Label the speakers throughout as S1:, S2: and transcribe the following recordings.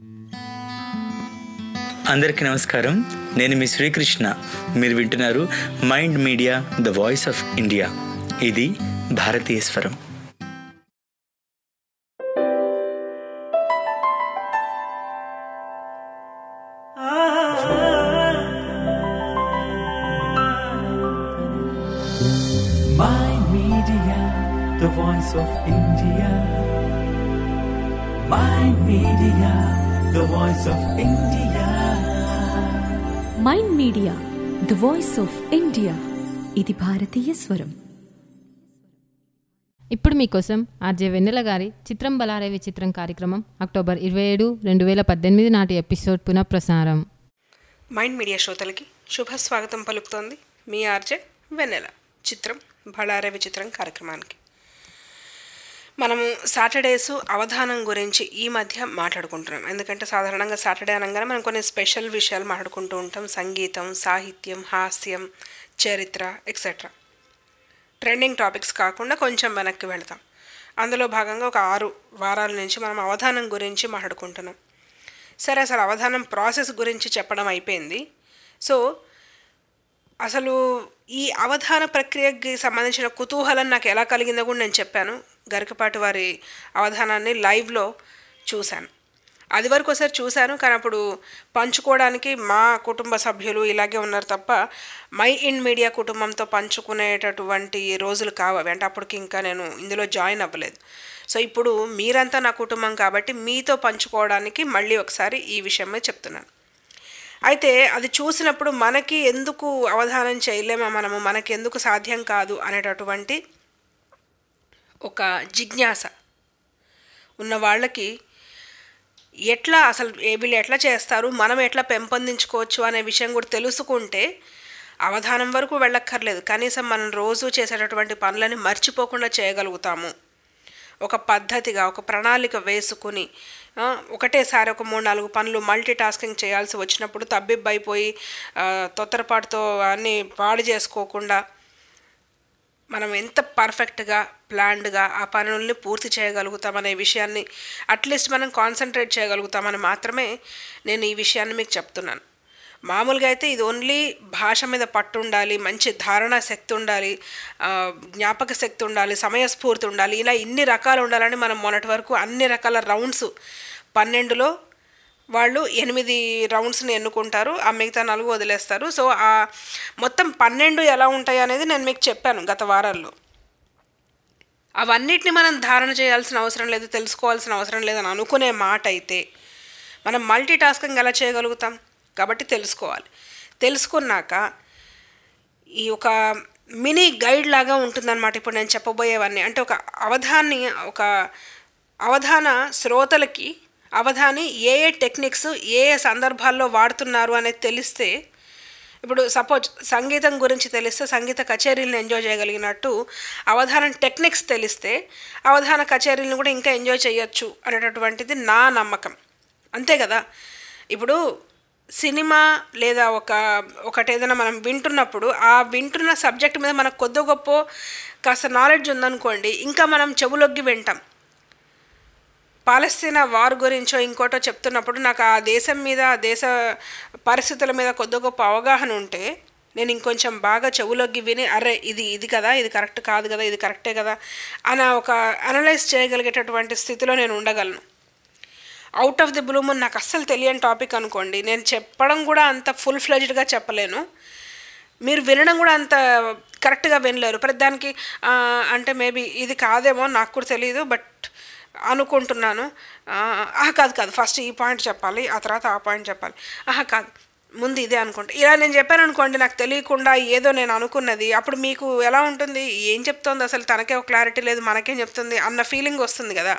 S1: అందరికీ నమస్కారం నేను మీ శ్రీకృష్ణ మీరు వింటున్నారు Mind Media the voice of India ఇది భారతీయ స్వరం
S2: Mind Media, the voice of India. Mind Media, the voice of India.
S3: Mind Media the voice of India ఇది భారతీయ స్వరం
S4: ఇప్పుడు మీకోసం ఆర్జే వెన్నెల గారి చిత్రం బలారే విచిత్రం కార్యక్రమం అక్టోబర్ ఇరవై ఏడు రెండు వేల పద్దెనిమిది నాటి ఎపిసోడ్ పునఃప్రసారం
S5: మైండ్ మీడియా శ్రోతలకి శుభ స్వాగతం పలుకుతోంది మీ ఆర్జే వెన్నెల చిత్రం బళారే విచిత్రం కార్యక్రమానికి మనము సాటర్డేస్ అవధానం గురించి ఈ మధ్య మాట్లాడుకుంటున్నాం ఎందుకంటే సాధారణంగా సాటర్డే అనగానే మనం కొన్ని స్పెషల్ విషయాలు మాట్లాడుకుంటూ ఉంటాం సంగీతం సాహిత్యం హాస్యం చరిత్ర ఎక్సెట్రా ట్రెండింగ్ టాపిక్స్ కాకుండా కొంచెం వెనక్కి వెళతాం అందులో భాగంగా ఒక ఆరు వారాల నుంచి మనం అవధానం గురించి మాట్లాడుకుంటున్నాం సరే అసలు అవధానం ప్రాసెస్ గురించి చెప్పడం అయిపోయింది సో అసలు ఈ అవధాన ప్రక్రియకి సంబంధించిన కుతూహలం నాకు ఎలా కలిగిందో కూడా నేను చెప్పాను గరికపాటి వారి అవధానాన్ని లైవ్లో చూశాను అది వరకు ఒకసారి చూశాను కానీ అప్పుడు పంచుకోవడానికి మా కుటుంబ సభ్యులు ఇలాగే ఉన్నారు తప్ప మై ఇన్ మీడియా కుటుంబంతో పంచుకునేటటువంటి రోజులు కావు అవి అంటే అప్పటికి ఇంకా నేను ఇందులో జాయిన్ అవ్వలేదు సో ఇప్పుడు మీరంతా నా కుటుంబం కాబట్టి మీతో పంచుకోవడానికి మళ్ళీ ఒకసారి ఈ విషయం మీద చెప్తున్నాను అయితే అది చూసినప్పుడు మనకి ఎందుకు అవధానం చేయలేమా మనము మనకి ఎందుకు సాధ్యం కాదు అనేటటువంటి ఒక జిజ్ఞాస ఉన్న వాళ్ళకి ఎట్లా అసలు ఏ- వీళ్ళు ఎట్లా చేస్తారు మనం ఎట్లా పెంపొందించుకోవచ్చు అనే విషయం కూడా తెలుసుకుంటే అవధానం వరకు వెళ్ళక్కర్లేదు కనీసం మనం రోజు చేసేటటువంటి పనులని మర్చిపోకుండా చేయగలుగుతాము ఒక పద్ధతిగా ఒక ప్రణాళిక వేసుకుని ఆ, ఒకటేసారి ఒక మూడు నాలుగు పనులు మల్టీ టాస్కింగ్ చేయాల్సి వచ్చినప్పుడు తబ్బిబ్బైపోయి ఆ, తొత్తరపాటుతో అన్నీ పాడు చేసుకోకుండా మనం ఎంత పర్ఫెక్ట్గా ప్లాన్డ్గా ఆ పనుల్ని పూర్తి చేయగలుగుతామనే విషయాన్ని అట్లీస్ట్ మనం కాన్సన్ట్రేట్ చేయగలుగుతామని మాత్రమే నేను ఈ విషయాన్ని మీకు చెప్తున్నాను మామూలుగా అయితే ఇది ఓన్లీ భాష మీద పట్టు ఉండాలి మంచి ధారణా శక్తి ఉండాలి ఆ, జ్ఞాపక శక్తి ఉండాలి సమయస్ఫూర్తి ఉండాలి ఇలా ఇన్ని రకాలు ఉండాలని మనం మొన్నటి వరకు అన్ని రకాల రౌండ్స్ పన్నెండులో వాళ్ళు ఎనిమిది రౌండ్స్ని ఎన్నుకుంటారు ఆ మిగతా నాలుగు వదిలేస్తారు సో ఆ మొత్తం పన్నెండు ఎలా ఉంటాయి అనేది నేను మీకు చెప్పాను గత వారాల్లో అవన్నిటిని మనం ధారణ చేయాల్సిన అవసరం లేదు తెలుసుకోవాల్సిన అవసరం లేదని అనుకునే మాట అయితే మనం మల్టీ టాస్కింగ్ ఎలా చేయగలుగుతాం కాబట్టి తెలుసుకోవాలి తెలుసుకున్నాక ఈ ఒక మినీ గైడ్ లాగా ఉంటుందన్నమాట ఇప్పుడు నేను చెప్పబోయేవన్నీ అంటే ఒక అవధాన్ని ఒక అవధాన శ్రోతలకి అవధాని ఏ ఏ టెక్నిక్స్ ఏ ఏ సందర్భాల్లో వాడుతున్నారు అనేది తెలిస్తే ఇప్పుడు సపోజ్ సంగీతం గురించి తెలిస్తే సంగీత కచేరీలను ఎంజాయ్ చేయగలిగినట్టు అవధానం టెక్నిక్స్ తెలిస్తే అవధాన కచేరీలను కూడా ఇంకా ఎంజాయ్ చేయొచ్చు అనేటటువంటిది నా నమ్మకం అంతే కదా ఇప్పుడు సినిమా లేదా ఒక ఒకటి ఏదైనా మనం వింటున్నప్పుడు ఆ వింటున్న సబ్జెక్ట్ మీద మనకు కొద్ది గొప్ప కాస్త నాలెడ్జ్ ఉందనుకోండి ఇంకా మనం చెవులొగ్గి వింటాం పాలస్తీనా వార్ గురించో ఇంకోటో చెప్తున్నప్పుడు నాకు ఆ దేశం మీద ఆ దేశ పరిస్థితుల మీద కొద్ది గొప్ప అవగాహన ఉంటే నేను ఇంకొంచెం బాగా చెవులొగ్గి విని అరే ఇది ఇది కదా ఇది కరెక్ట్ కాదు కదా ఇది కరెక్టే కదా అని ఒక అనలైజ్ చేయగలిగేటటువంటి స్థితిలో నేను ఉండగలను out of the blue moon నాకు అస్సలు తెలియని టాపిక్ అనుకోండి నేను చెప్పడం కూడా అంత ఫుల్ ఫ్లెజ్డ్గా చెప్పలేను మీరు వినడం కూడా అంత కరెక్ట్గా వినలేరు ప్రతి దానికి ఆ, అంటే మేబీ ఇది కాదేమో నాకు కూడా తెలియదు బట్ అనుకుంటున్నాను ఆ, ఆహా కాదు కాదు ఫస్ట్ ఈ పాయింట్ చెప్పాలి ఆ తర్వాత ఆ పాయింట్ చెప్పాలి ఆహా కాదు ముందు ఇదే అనుకుంటా ఇలా నేను చెప్పాను అనుకోండి నాకు తెలియకుండా ఏదో నేను అనుకున్నది అప్పుడు మీకు ఎలా ఉంటుంది ఏం చెప్తోంది అసలు తనకే ఒక క్లారిటీ లేదు మనకేం చెప్తుంది అన్న ఫీలింగ్ వస్తుంది కదా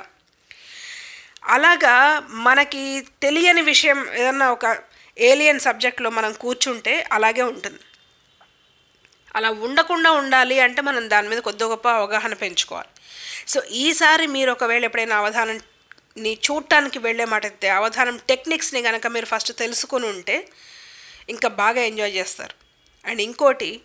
S5: అలాగా మనకి తెలియని విషయం ఏదన్నా ఒక ఏలియన్ సబ్జెక్ట్లో మనం కూర్చుంటే అలాగే ఉంటుంది అలా ఉండకుండా ఉండాలి అంటే మనం దాని మీద కొద్ది గొప్ప అవగాహన పెంచుకోవాలి సో ఈసారి మీరు ఒకవేళ ఎప్పుడైనా అవధానాన్ని చూడటానికి వెళ్ళే మాట అయితే అవధానం టెక్నిక్స్ని కనుక మీరు ఫస్ట్ తెలుసుకుని ఉంటే ఇంకా బాగా ఎంజాయ్ చేస్తారు అండ్ ఇంకోటి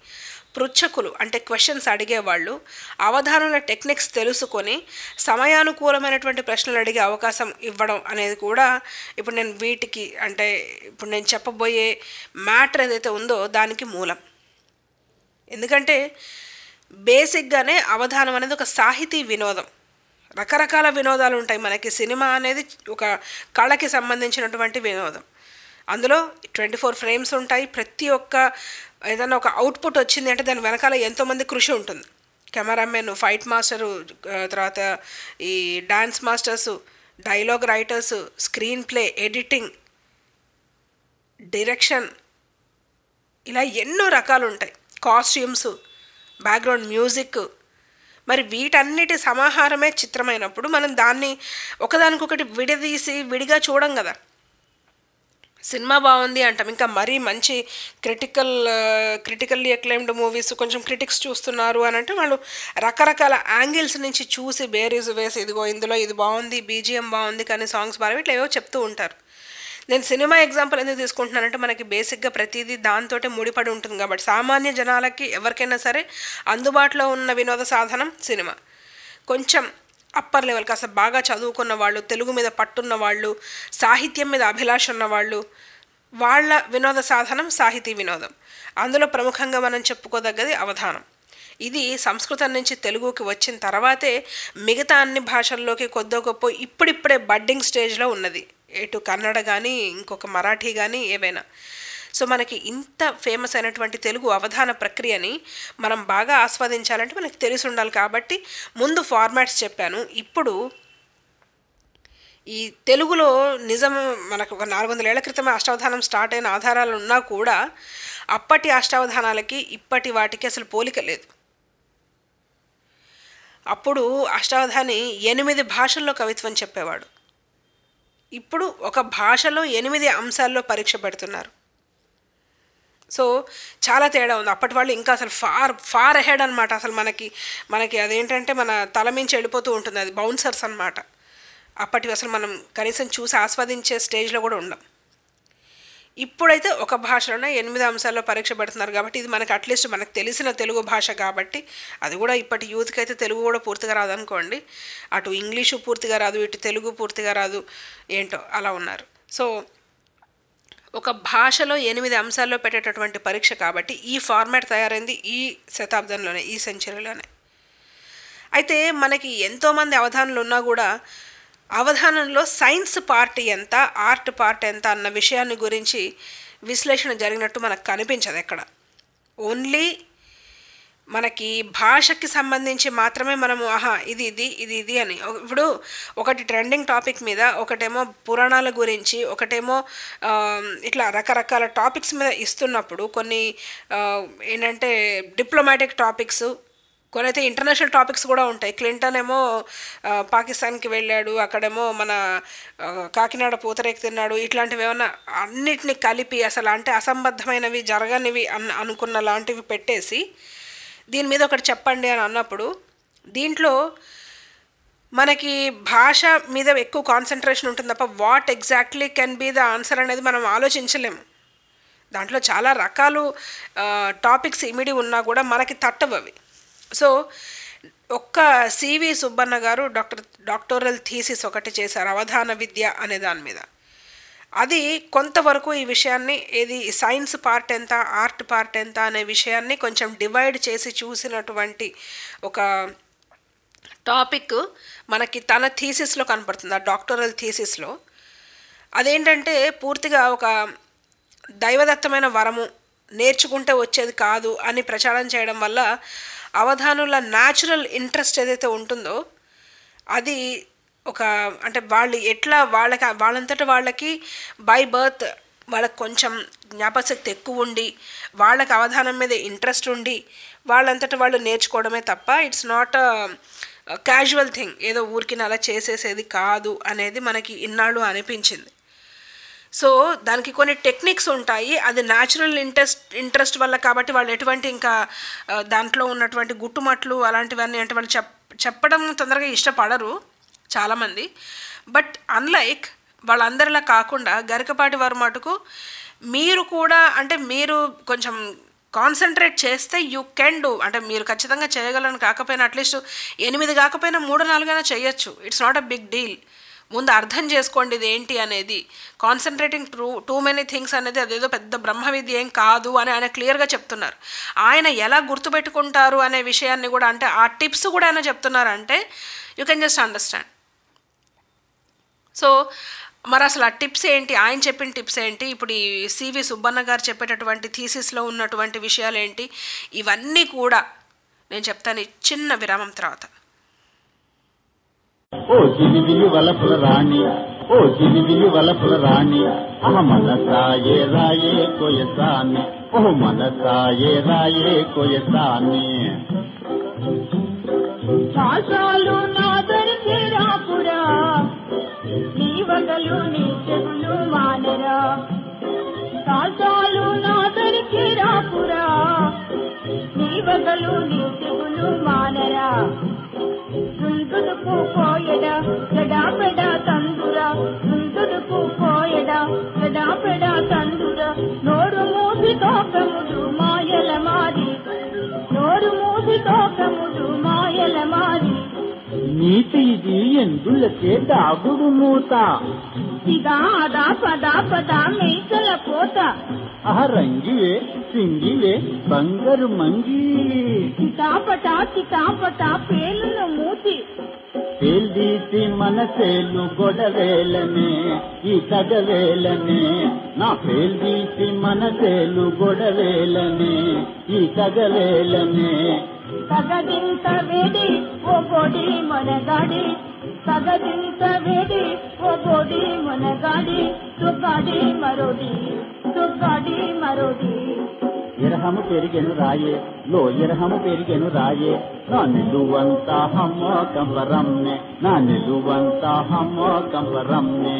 S5: పృచ్ఛకులు అంటే క్వశ్చన్స్ అడిగేవాళ్ళు అవధానుల టెక్నిక్స్ తెలుసుకొని సమయానుకూలమైనటువంటి ప్రశ్నలు అడిగే అవకాశం ఇవ్వడం అనేది కూడా ఇప్పుడు నేను వీటికి అంటే ఇప్పుడు నేను చెప్పబోయే మ్యాటర్ ఏదైతే ఉందో దానికి మూలం ఎందుకంటే బేసిక్గానే అవధానం అనేది ఒక సాహితీ వినోదం రకరకాల వినోదాలు ఉంటాయి మనకి సినిమా అనేది ఒక కళకి సంబంధించినటువంటి వినోదం అందులో ట్వంటీ ఫోర్ ఫ్రేమ్స్ ఉంటాయి ప్రతి ఒక్క ఏదైనా ఒక అవుట్పుట్ వచ్చింది అంటే దాని వెనకాల ఎంతోమంది కృషి ఉంటుంది కెమెరామెన్ ఫైట్ మాస్టరు ఆ, తర్వాత ఈ dance masters dialogue writers screenplay editing direction ఇలా ఎన్నో రకాలు ఉంటాయి కాస్ట్యూమ్స్ బ్యాక్గ్రౌండ్ మ్యూజిక్ మరి వీటన్నిటి సమాహారమే చిత్రమైనప్పుడు మనం దాన్ని ఒకదానికొకటి విడదీసి విడిగా చూడం కదా సినిమా బాగుంది అంటాం ఇంకా మరీ మంచి క్రిటికల్ క్రిటికల్లీ అక్లైమ్డ్ మూవీస్ కొంచెం క్రిటిక్స్ చూస్తున్నారు అని అంటే వాళ్ళు రకరకాల యాంగిల్స్ నుంచి చూసి బేరీస్ వేసి ఇదిగో ఇందులో ఇది బాగుంది బీజిఎం బాగుంది కానీ సాంగ్స్ బాగా ఇట్లా ఏవో చెప్తూ ఉంటారు నేను సినిమా ఎగ్జాంపుల్ ఎందుకు తీసుకుంటున్నానంటే మనకి బేసిక్గా ప్రతిదీ దాంతోటే ముడిపడి ఉంటుంది కాబట్టి సామాన్య జనాలకి ఎవరికైనా సరే అందుబాటులో ఉన్న వినోద సాధనం సినిమా కొంచెం అప్పర్ లెవెల్ కాస్త బాగా చదువుకున్న వాళ్ళు తెలుగు మీద పట్టున్న వాళ్ళు సాహిత్యం మీద అభిలాష ఉన్న వాళ్ళు వాళ్ళ వినోద సాధనం సాహితీ వినోదం అందులో ప్రముఖంగా మనం చెప్పుకోదగ్గది అవధానం ఇది సంస్కృతం నుంచి తెలుగుకి వచ్చిన తర్వాతే మిగతా అన్ని భాషల్లోకి కొద్దో గొప్ప ఇప్పుడిప్పుడే బడ్డింగ్ స్టేజ్లో ఉన్నది ఎటు కన్నడ కానీ ఇంకొక మరాఠీ కానీ ఏవైనా సో మనకి ఇంత ఫేమస్ అయినటువంటి తెలుగు అవధాన ప్రక్రియని మనం బాగా ఆస్వాదించాలంటే మనకి తెలిసి ఉండాలి కాబట్టి ముందు ఫార్మాట్స్ చెప్పాను ఇప్పుడు ఈ తెలుగులో నిజం మనకు ఒక నాలుగు వందల ఏళ్ల క్రితమే అష్టావధానం స్టార్ట్ అయిన ఆధారాలు ఉన్నా కూడా అప్పటి అష్టావధానాలకి ఇప్పటి వాటికి అసలు పోలిక లేదు అప్పుడు అష్టావధాని ఎనిమిది భాషల్లో కవిత్వం చెప్పేవాడు ఇప్పుడు ఒక భాషలో ఎనిమిది అంశాల్లో పరీక్ష పెడుతున్నారు సో చాలా తేడా ఉంది అప్పటి వాళ్ళు ఇంకా అసలు ఫార్ ఫార్ అహెడ్ అనమాట అసలు మనకి మనకి అదేంటంటే మన తల మించి వెళ్ళిపోతూ ఉంటుంది అది బౌన్సర్స్ అనమాట అప్పటివి అసలు మనం కనీసం చూసి ఆస్వాదించే స్టేజ్లో కూడా ఉండం ఇప్పుడైతే ఒక భాషలోనే ఎనిమిది అంశాల్లో పరీక్ష పెడుతున్నారు కాబట్టి ఇది మనకి అట్లీస్ట్ మనకు తెలిసిన తెలుగు భాష కాబట్టి అది కూడా ఇప్పటి యూత్కి అయితే తెలుగు కూడా పూర్తిగా రాదనుకోండి అటు ఇంగ్లీషు పూర్తిగా రాదు ఇటు తెలుగు పూర్తిగా రాదు ఏంటో అలా ఉన్నారు సో ఒక భాషలో ఎనిమిది అంశాల్లో పెట్టేటటువంటి పరీక్ష కాబట్టి ఈ ఫార్మాట్ తయారైంది ఈ శతాబ్దంలోనే ఈ సెంచరీలోనే అయితే మనకి ఎంతోమంది అవధానులు ఉన్నా కూడా అవధానంలో సైన్స్ పార్ట్ ఎంత ఆర్ట్ పార్ట్ ఎంత అన్న విషయాన్ని గురించి విశ్లేషణ జరిగినట్టు మనకు కనిపించదు ఎక్కడ ఓన్లీ మనకి భాషకి సంబంధించి మాత్రమే మనము ఆహా ఇది ఇది ఇది ఇది అని ఒక- ఇప్పుడు ఒకటి ట్రెండింగ్ టాపిక్ మీద ఒకటేమో పురాణాల గురించి ఒకటేమో ఆ, ఇట్లా రకరకాల టాపిక్స్ మీద ఇస్తున్నప్పుడు కొన్ని ఆ, ఏంటంటే డిప్లొమాటిక్ టాపిక్స్ కొన్ని అయితే ఇంటర్నేషనల్ టాపిక్స్ కూడా ఉంటాయి క్లింటన్ ఏమో ఆ, పాకిస్తాన్కి వెళ్ళాడు అక్కడేమో మన ఆ, కాకినాడ పూతరేకి తిన్నాడు ఇట్లాంటివి ఏమన్నా అన్నిటిని కలిపి అసలు అంటే అసంబద్ధమైనవి జరగనివి అన్ అనుకున్న లాంటివి పెట్టేసి దీని మీద ఒకటి చెప్పండి అని అన్నప్పుడు దీంట్లో మనకి భాష మీద ఎక్కువ కాన్సన్ట్రేషన్ ఉంటుంది తప్ప what exactly can be the answer అనేది మనం ఆలోచించలేము దాంట్లో చాలా రకాలు టాపిక్స్ ఇమిడి ఉన్నా కూడా మనకి తట్టవు అవి సో ఒక్క సివి సుబ్బన్న గారు డాక్టర్ డాక్టోరల్ థీసిస్ ఒకటి చేశారు అవధాన విద్య అనే దాని మీద అది కొంతవరకు ఈ విషయాన్ని ఏది సైన్స్ పార్ట్ ఎంత ఆర్ట్ పార్ట్ ఎంత అనే విషయాన్ని కొంచెం డివైడ్ చేసి చూసినటువంటి ఒక టాపిక్ మనకి తన థీసిస్లో కనపడుతుంది ఆ డాక్టరల్ థీసిస్లో అదేంటంటే పూర్తిగా ఒక దైవదత్తమైన వరము నేర్చుకుంటే వచ్చేది కాదు అని ప్రచారం చేయడం వల్ల అవధానుల న్యాచురల్ ఇంట్రెస్ట్ ఏదైతే ఉంటుందో అది ఒక అంటే వాళ్ళు ఎట్లా వాళ్ళకి వాళ్ళంతట వాళ్ళకి బై బర్త్ వాళ్ళకి కొంచెం జ్ఞాపశక్తి ఎక్కువ ఉండి వాళ్ళకి అవధానం మీద ఇంట్రెస్ట్ ఉండి వాళ్ళంతట వాళ్ళు నేర్చుకోవడమే తప్ప ఇట్స్ నాట్ క్యాజువల్ థింగ్ ఏదో ఊరికి అలా చేసేసేది కాదు అనేది మనకి ఇన్నాళ్ళు అనిపించింది సో దానికి కొన్ని టెక్నిక్స్ ఉంటాయి అది న్యాచురల్ ఇంట్రెస్ట్ ఇంట్రెస్ట్ వల్ల కాబట్టి వాళ్ళు ఎటువంటి ఇంకా ఆ, దాంట్లో ఉన్నటువంటి గుట్టుమట్లు అలాంటివన్నీ అంటే వాళ్ళు చెప్ చెప్పడం తొందరగా ఇష్టపడరు చాలామంది బట్ అన్లైక్ వాళ్ళందరిలా కాకుండా గరికపాటి వారు మటుకు మీరు కూడా అంటే మీరు కొంచెం కాన్సన్ట్రేట్ చేస్తే యూ కెన్ డూ అంటే మీరు ఖచ్చితంగా చేయగలను కాకపోయినా అట్లీస్ట్ ఎనిమిది కాకపోయినా మూడు నాలుగైనా చేయొచ్చు it's not a big deal ముందు అర్థం చేసుకోండి ఇది ఏంటి అనేది concentrating too too many things అనేది అదేదో పెద్ద బ్రహ్మ విద్య ఏం కాదు అని ఆయన క్లియర్గా చెప్తున్నారు ఆయన ఎలా గుర్తుపెట్టుకుంటారు అనే విషయాన్ని కూడా అంటే ఆ టిప్స్ కూడా ఆయన చెప్తున్నారు అంటే you can just understand so మరి అసలు ఆ టిప్స్ ఏంటి ఆయన చెప్పిన టిప్స్ ఏంటి ఇప్పుడు ఈ సివి సుబ్బన్న గారు చెప్పేటటువంటి థీసిస్లో ఉన్నటువంటి విషయాలు ఏంటి ఇవన్నీ కూడా నేను చెప్తాను ఈ చిన్న విరామం తర్వాత
S6: ఓ జిలిబిలి వలపుల రాణి ఓ జిలిబిలి వలపుల రాణి అహ మనసాయే రాయే కొయసాని ఓ మనసాయే రాయే కొయసాని
S7: సాసాలు నాదరికి రాపురా నీ వగలు నీ చెవులు మానరా సాసాలు నాదరికి రాపురా నీ వగలు నీ చెవులు మానరా దుందుడుకు కోయడ జడా పెడ తందుర దుందుడుకు కోయడ జడా పెడ తందుర నోరు మూసి తోకముడు మాయల మారి నోరు మూసి తోకముడు మాయల మారి
S6: నీతి ఇది ఎందులకే దాగుడు మూత
S7: ఇదా అదా పదా పదా మేకల పోత
S6: అహ రంగివే సింగివే బంగారు మంగి
S7: చిటాపటా చిటాపటా పేలును మూతి
S6: పేల్దీసి మనసేలు గొడవేలనే ఈ తగవేలనే నా పేల్దీసి మనసేలు గొడవేలనే ఈ తగవేలనే
S7: తగదింత వేడి ఓ గోడి మనగాడి తగదింత వేడి ఓ గోడి మనగాడి తుగాడి మరోడి తుగాడి మరోడి
S6: ఇరహము పెరిగెను రాయే లో ఇరహము పెరిగెను రాయే నా నిలువంత హమ్మ కంపరమ్మె నా నిలువంత హమ్మ కంపరమ్మె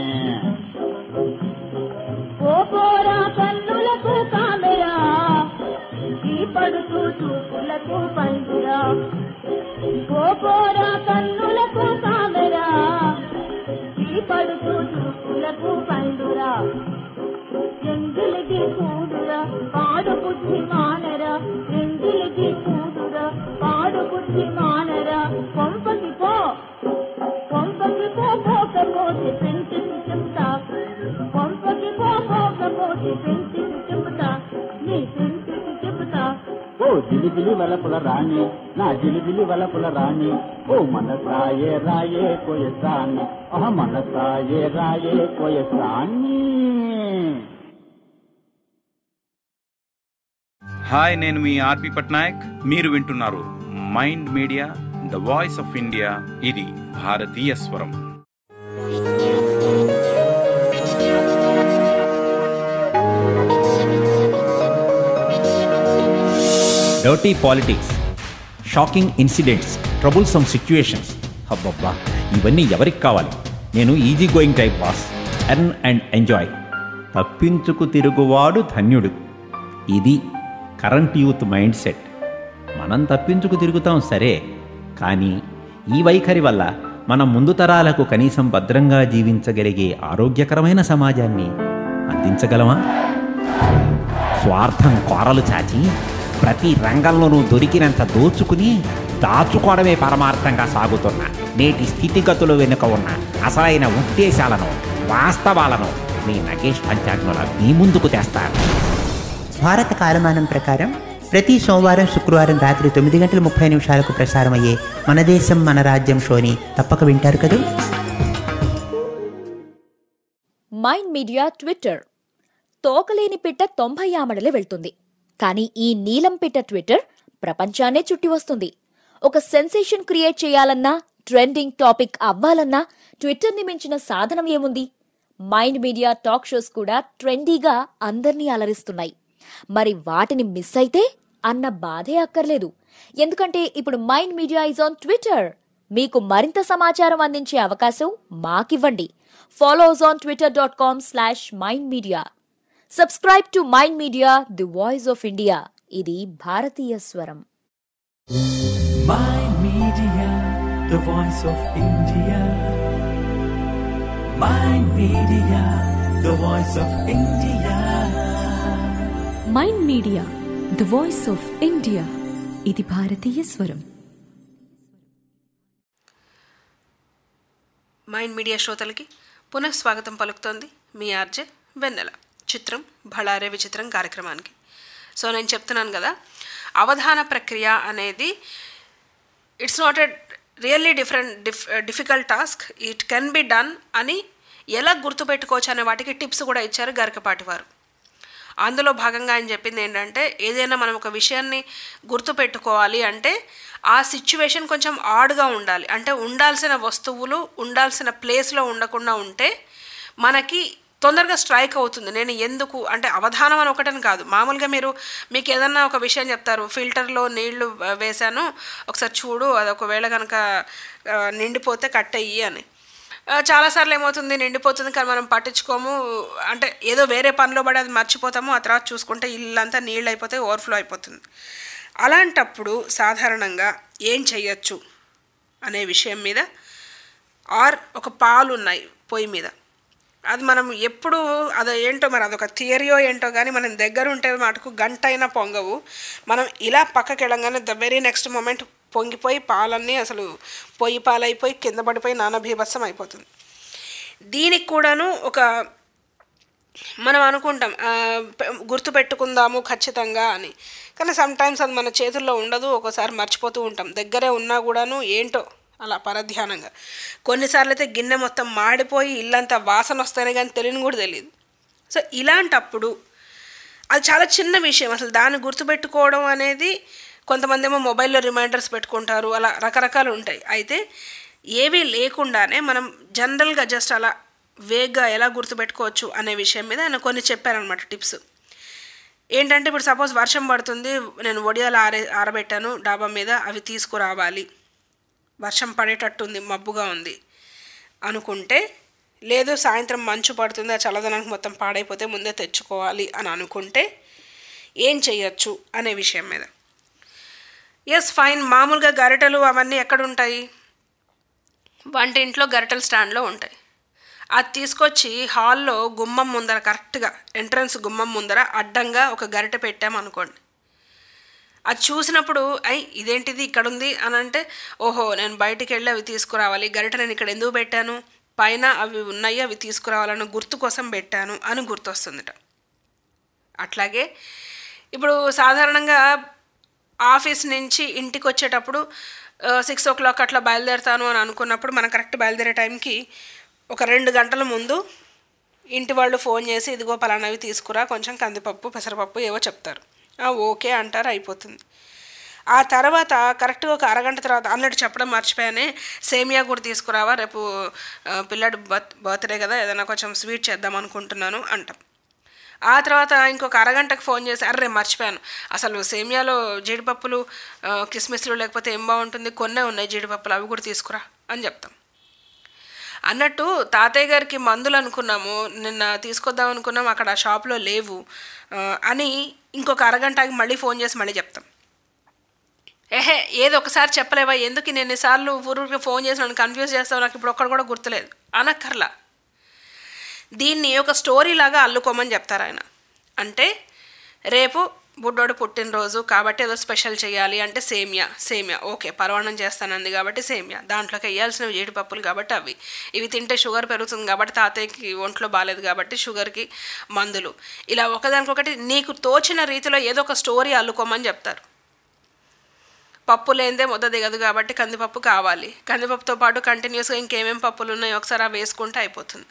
S7: ఓ పోరా కన్నులకు కామెరా ఈ పడుతూ చూపులకు పండురా ఓ పోరా కన్నులకు కామెరా ఈ పడుతూ చూపులకు పండురా ఎంగిలికి కూడురా పాడు బుద్ధి మానరా ఎంగిలికి కూడురా పాడు బుద్ధి మానరా కొంపకి పో కొంపకి పో పోకపోతే పెంచికి చెప్తా కొంపకి పో పోకపోతే పెంచికి చెప్తా నీ పెంచికి చెప్తా
S6: ఓ జిలిబిలి వలపుల రాణి నా జిలిబిలి వలపుల రాణి ఓ మనసాయే రాయే కొయసాని అహ మనసాయే రాయే కొయసాని
S8: హాయ్ నేను మీ ఆర్పి పట్నాయక్ మీరు వింటున్నారు Mind Media the voice of India ఇది భారతీయ స్వరం
S9: dirty politics shocking incidents troublesome situations అబ్బబ్బా ఇవన్నీ ఎవరికి కావాలి నేను easy going type boss earn and enjoy తప్పించుకు తిరుగువాడు ధన్యుడు ఇది కరెంట్ యూత్ మైండ్ సెట్ మనం తప్పించుకు తిరుగుతాం సరే కానీ ఈ వైఖరి వల్ల మనం ముందు తరాలకు కనీసం భద్రంగా జీవించగలిగే ఆరోగ్యకరమైన సమాజాన్ని అందించగలమా స్వార్థం కోరలు చాచి ప్రతి రంగంలోనూ దొరికినంత దోచుకుని దాచుకోవడమే పరమార్థంగా సాగుతున్న నేటి స్థితిగతులు వెనుక ఉన్న అసలైన ఉద్దేశాలను వాస్తవాలను మీ నగేష్ పంచాగ్నుల మీ ముందుకు తెస్తారు
S10: భారత కాలమానం ప్రకారం ప్రతి సోమవారం శుక్రవారం రాత్రి తొమ్మిది గంటల ముప్పై నిమిషాలకు ప్రసారమయ్యే మన దేశం మన రాజ్యం షోని తప్పక వింటారు కదూ
S11: మైండ్ మీడియా ట్విట్టర్ తోకలేని పిట్ట తొంభై ఆమడలే వెళ్తుంది కానీ ఈ నీలం పిట్ట ట్విట్టర్ ప్రపంచాన్నే చుట్టి వస్తుంది ఒక సెన్సేషన్ క్రియేట్ చేయాలన్నా ట్రెండింగ్ టాపిక్ అవ్వాలన్నా ట్విట్టర్ని మించిన సాధనం ఏముంది మైండ్ మీడియా టాక్ షోస్ కూడా ట్రెండీగా అందర్నీ అలరిస్తున్నాయి మరి వాటిని మిస్ అయితే అన్న బాధే అక్కర్లేదు ఎందుకంటే ఇప్పుడు Mind Media is on Twitter మీకు మరింత సమాచారం అందించే అవకాశం మాకివ్వండి follow us on Twitter dot com slash Mind Media subscribe to Mind Media the voice of India ఇది భారతీయ స్వరం
S2: Mind Media, the voice of India. Mind Media, the voice of India.
S3: Mind Media the voice of India ఇది భారతీయ స్వరం
S5: Mind media శ్రోతలకి పునః స్వాగతం పలుకుతోంది మీ ఆర్జే వెన్నెల చిత్రం భళారే విచిత్రం కార్యక్రమానికి సో నేను చెప్తున్నాను కదా అవధాన ప్రక్రియ అనేది it's not a really different dif difficult task it can be done అని ఎలా గుర్తుపెట్టుకోవచ్చు అనే వాటికి టిప్స్ కూడా ఇచ్చారు గరికపాటి వారు అందులో భాగంగా ఆయన చెప్పింది ఏంటంటే ఏదైనా మనం ఒక విషయాన్ని గుర్తుపెట్టుకోవాలి అంటే ఆ సిచ్యువేషన్ కొంచెం ఆడ్గా ఉండాలి అంటే ఉండాల్సిన వస్తువులు ఉండాల్సిన ప్లేస్లో ఉండకుండా ఉంటే మనకి తొందరగా స్ట్రైక్ అవుతుంది నేను ఎందుకు అంటే అవధానం అని ఒకటని కాదు మామూలుగా మీరు మీకు ఏదన్నా ఒక విషయం చెప్తారు ఫిల్టర్లో నీళ్లు వేశాను ఒకసారి చూడు అది ఒకవేళ కనుక ఆ, నిండిపోతే కట్టయ్యి అని ఆ, చాలాసార్లు ఏమవుతుంది నిండిపోతుంది కానీ మనం పట్టించుకోము అంటే ఏదో వేరే పనిలో పడి అది మర్చిపోతాము ఆ తర్వాత చూసుకుంటే ఇల్లంతా నీళ్ళు అయిపోతే ఓవర్ఫ్లో అయిపోతుంది అలాంటప్పుడు సాధారణంగా ఏం చెయ్యొచ్చు అనే విషయం మీద ఆర్ ఒక పాలు ఉన్నాయి పొయ్యి మీద అది మనం ఎప్పుడు అది ఏంటో మరి అదొక థియరియో ఏంటో కానీ మనం దగ్గర ఉంటే మటుకు గంట అయినా పొంగవు మనం ఇలా పక్కకి వెళ్ళంగానే ద వెరీ నెక్స్ట్ మూమెంట్ పొంగిపోయి పాలన్నీ అసలు పొయ్యి పాలైపోయి కింద పడిపోయి నానా భీభత్సం అయిపోతుంది దీనికి కూడాను ఒక మనం అనుకుంటాం ఆ, పె- గుర్తుపెట్టుకుందాము ఖచ్చితంగా అని కానీ సమ్ టైమ్స్ అది మన చేతుల్లో ఉండదు ఒకసారి మర్చిపోతూ ఉంటాం దగ్గరే ఉన్నా కూడాను ఏంటో అలా పరధ్యానంగా కొన్నిసార్లు అయితే గిన్నె మొత్తం మాడిపోయి ఇల్లంతా వాసన వస్తేనే కానీ తెలియని కూడా తెలియదు సో ఇలాంటప్పుడు అది చాలా చిన్న విషయం అసలు దాన్ని గుర్తుపెట్టుకోవడం అనేది కొంతమంది ఏమో మొబైల్లో రిమైండర్స్ పెట్టుకుంటారు అలా రకరకాలు ఉంటాయి అయితే ఏవీ లేకుండానే మనం జనరల్గా జస్ట్ అలా వేగ్గా ఎలా గుర్తుపెట్టుకోవచ్చు అనే విషయం మీద ఆయన కొన్ని చెప్పారనమాట టిప్స్ ఏంటంటే ఇప్పుడు సపోజ్ వర్షం పడుతుంది నేను వడియాలు ఆరే ఆరబెట్టాను డాబా మీద అవి తీసుకురావాలి వర్షం పడేటట్టుంది మబ్బుగా ఉంది అనుకుంటే లేదు సాయంత్రం మంచు పడుతుంది ఆ చల్లదనానికి మొత్తం పాడైపోతే ముందే తెచ్చుకోవాలి అని అనుకుంటే ఏం చెయ్యొచ్చు అనే విషయం మీద ఎస్ ఫైన్ మామూలుగా గరిటెలు అవన్నీ ఎక్కడ ఉంటాయి వంటింట్లో గరిటెల స్టాండ్లో ఉంటాయి అది తీసుకొచ్చి హాల్లో గుమ్మం ముందర కరెక్ట్గా ఎంట్రన్స్ గుమ్మం ముందర అడ్డంగా ఒక గరిటె పెట్టామనుకోండి అది చూసినప్పుడు అయ్ ఇదేంటిది ఇక్కడ ఉంది అని అంటే ఓహో నేను బయటికి వెళ్ళి అవి తీసుకురావాలి గరిట నేను ఇక్కడ ఎందుకు పెట్టాను పైన అవి ఉన్నాయి అవి తీసుకురావాలని గుర్తు కోసం పెట్టాను అని గుర్తొస్తుందిట అట్లాగే ఇప్పుడు సాధారణంగా ఆఫీస్ నుంచి ఇంటికి వచ్చేటప్పుడు సిక్స్ ఓ క్లాక్ అట్లా బయలుదేరుతాను అని అనుకున్నప్పుడు మనం కరెక్ట్ బయలుదేరే టైంకి ఒక రెండు గంటల ముందు ఇంటి వాళ్ళు ఫోన్ చేసి ఇదిగో పలానావి తీసుకురా కొంచెం కందిపప్పు పెసరపప్పు ఏవో చెప్తారు "ఆ, ఓకే అంటారు అయిపోతుంది ఆ తర్వాత కరెక్ట్గా ఒక అరగంట తర్వాత అన్నట్టు చెప్పడం మర్చిపోయానే సేమియా కూడా తీసుకురావా రేపు ఆ, పిల్లాడి బర్త్ బర్త్డే కదా ఏదైనా కొంచెం స్వీట్ చేద్దాం అనుకుంటున్నాను అంటాం ఆ తర్వాత ఇంకొక అరగంటకు ఫోన్ చేసి అర్రే మర్చిపోయాను అసలు సేమియాలో జీడిపప్పులు ఆ, కిస్మిస్లు లేకపోతే ఏం బాగుంటుంది కొన్నే ఉన్నాయి జీడిపప్పులు అవి కూడా తీసుకురా అని చెప్తాం అన్నట్టు తాతయ్య గారికి మందులు అనుకున్నాము నిన్న తీసుకొద్దాం అనుకున్నాం అక్కడ ఆ షాప్లో లేవు ఆ, అని ఇంకొక అరగంటకి మళ్ళీ ఫోన్ చేసి మళ్ళీ చెప్తాం ఏహే ఏదో ఒకసారి చెప్పలేవా ఎందుకు నేను ఎన్నిసార్లు ఊరికి ఫోన్ చేసి నన్ను కన్ఫ్యూజ్ చేస్తావు నాకు ఇప్పుడు ఒక్కడు కూడా గుర్తులేదు అనక్కర్లా దీన్ని ఒక స్టోరీ లాగా అల్లుకోమని చెప్తారు ఆయన అంటే రేపు బుడ్డోడు పుట్టినరోజు కాబట్టి ఏదో స్పెషల్ చేయాలి అంటే సేమియా సేమియా ఓకే పరవాణం చేస్తానంది కాబట్టి సేమియా దాంట్లోకి వేయాల్సినవి జీడిపప్పులు కాబట్టి అవి ఇవి తింటే షుగర్ పెరుగుతుంది కాబట్టి తాతయ్యకి ఒంట్లో బాగాలేదు కాబట్టి షుగర్కి మందులు ఇలా ఒకదానికొకటి నీకు తోచిన రీతిలో ఏదో ఒక స్టోరీ అల్లుకోమని చెప్తారు పప్పు లేనిదే ముద్ద దిగదు కాబట్టి కందిపప్పు కావాలి కందిపప్పుతో పాటు కంటిన్యూస్గా ఇంకేమేం పప్పులు ఉన్నాయో ఒకసారి అవి వేసుకుంటే అయిపోతుంది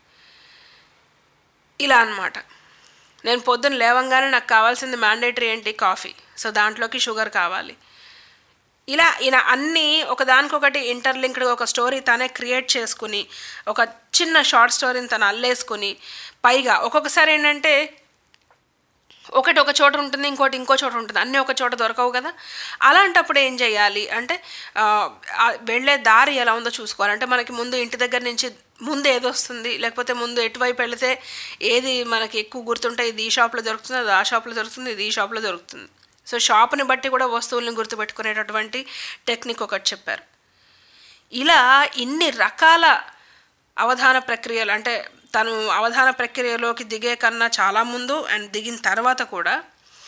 S5: ఇలా అన్నమాట నేను పొద్దున్న లేవంగానే నాకు కావాల్సింది మ్యాండేటరీ ఏంటి కాఫీ సో దాంట్లోకి షుగర్ కావాలి ఇలా ఇలా అన్నీ ఒకదానికొకటి ఇంటర్లింక్డ్గా ఒక స్టోరీ తనే క్రియేట్ చేసుకుని ఒక చిన్న షార్ట్ స్టోరీని తను అల్లేసుకుని పైగా ఒక్కొక్కసారి ఏంటంటే ఒకటి ఒక చోట ఉంటుంది ఇంకోటి ఇంకో చోట ఉంటుంది అన్నీ ఒక చోట దొరకవు కదా అలాంటప్పుడు ఏం చేయాలి అంటే ఆ, ఆ వెళ్ళే దారి ఎలా ఉందో చూసుకోవాలి అంటే మనకి ముందు ఇంటి దగ్గర నుంచి ముందు ఏది వస్తుంది లేకపోతే ముందు ఎటువైపు వెళితే ఏది మనకి ఎక్కువ గుర్తుంటే ఇది ఈ షాప్లో దొరుకుతుంది అది ఆ షాప్లో దొరుకుతుంది ఇది ఈ షాప్లో దొరుకుతుంది సో షాప్ని బట్టి కూడా వస్తువుల్ని గుర్తుపెట్టుకునేటటువంటి టెక్నిక్ ఒకటి చెప్పారు ఇలా ఇన్ని రకాల అవధాన ప్రక్రియలు అంటే తను అవధాన ప్రక్రియలోకి దిగే కన్నా చాలా ముందు అండ్ దిగిన తర్వాత కూడా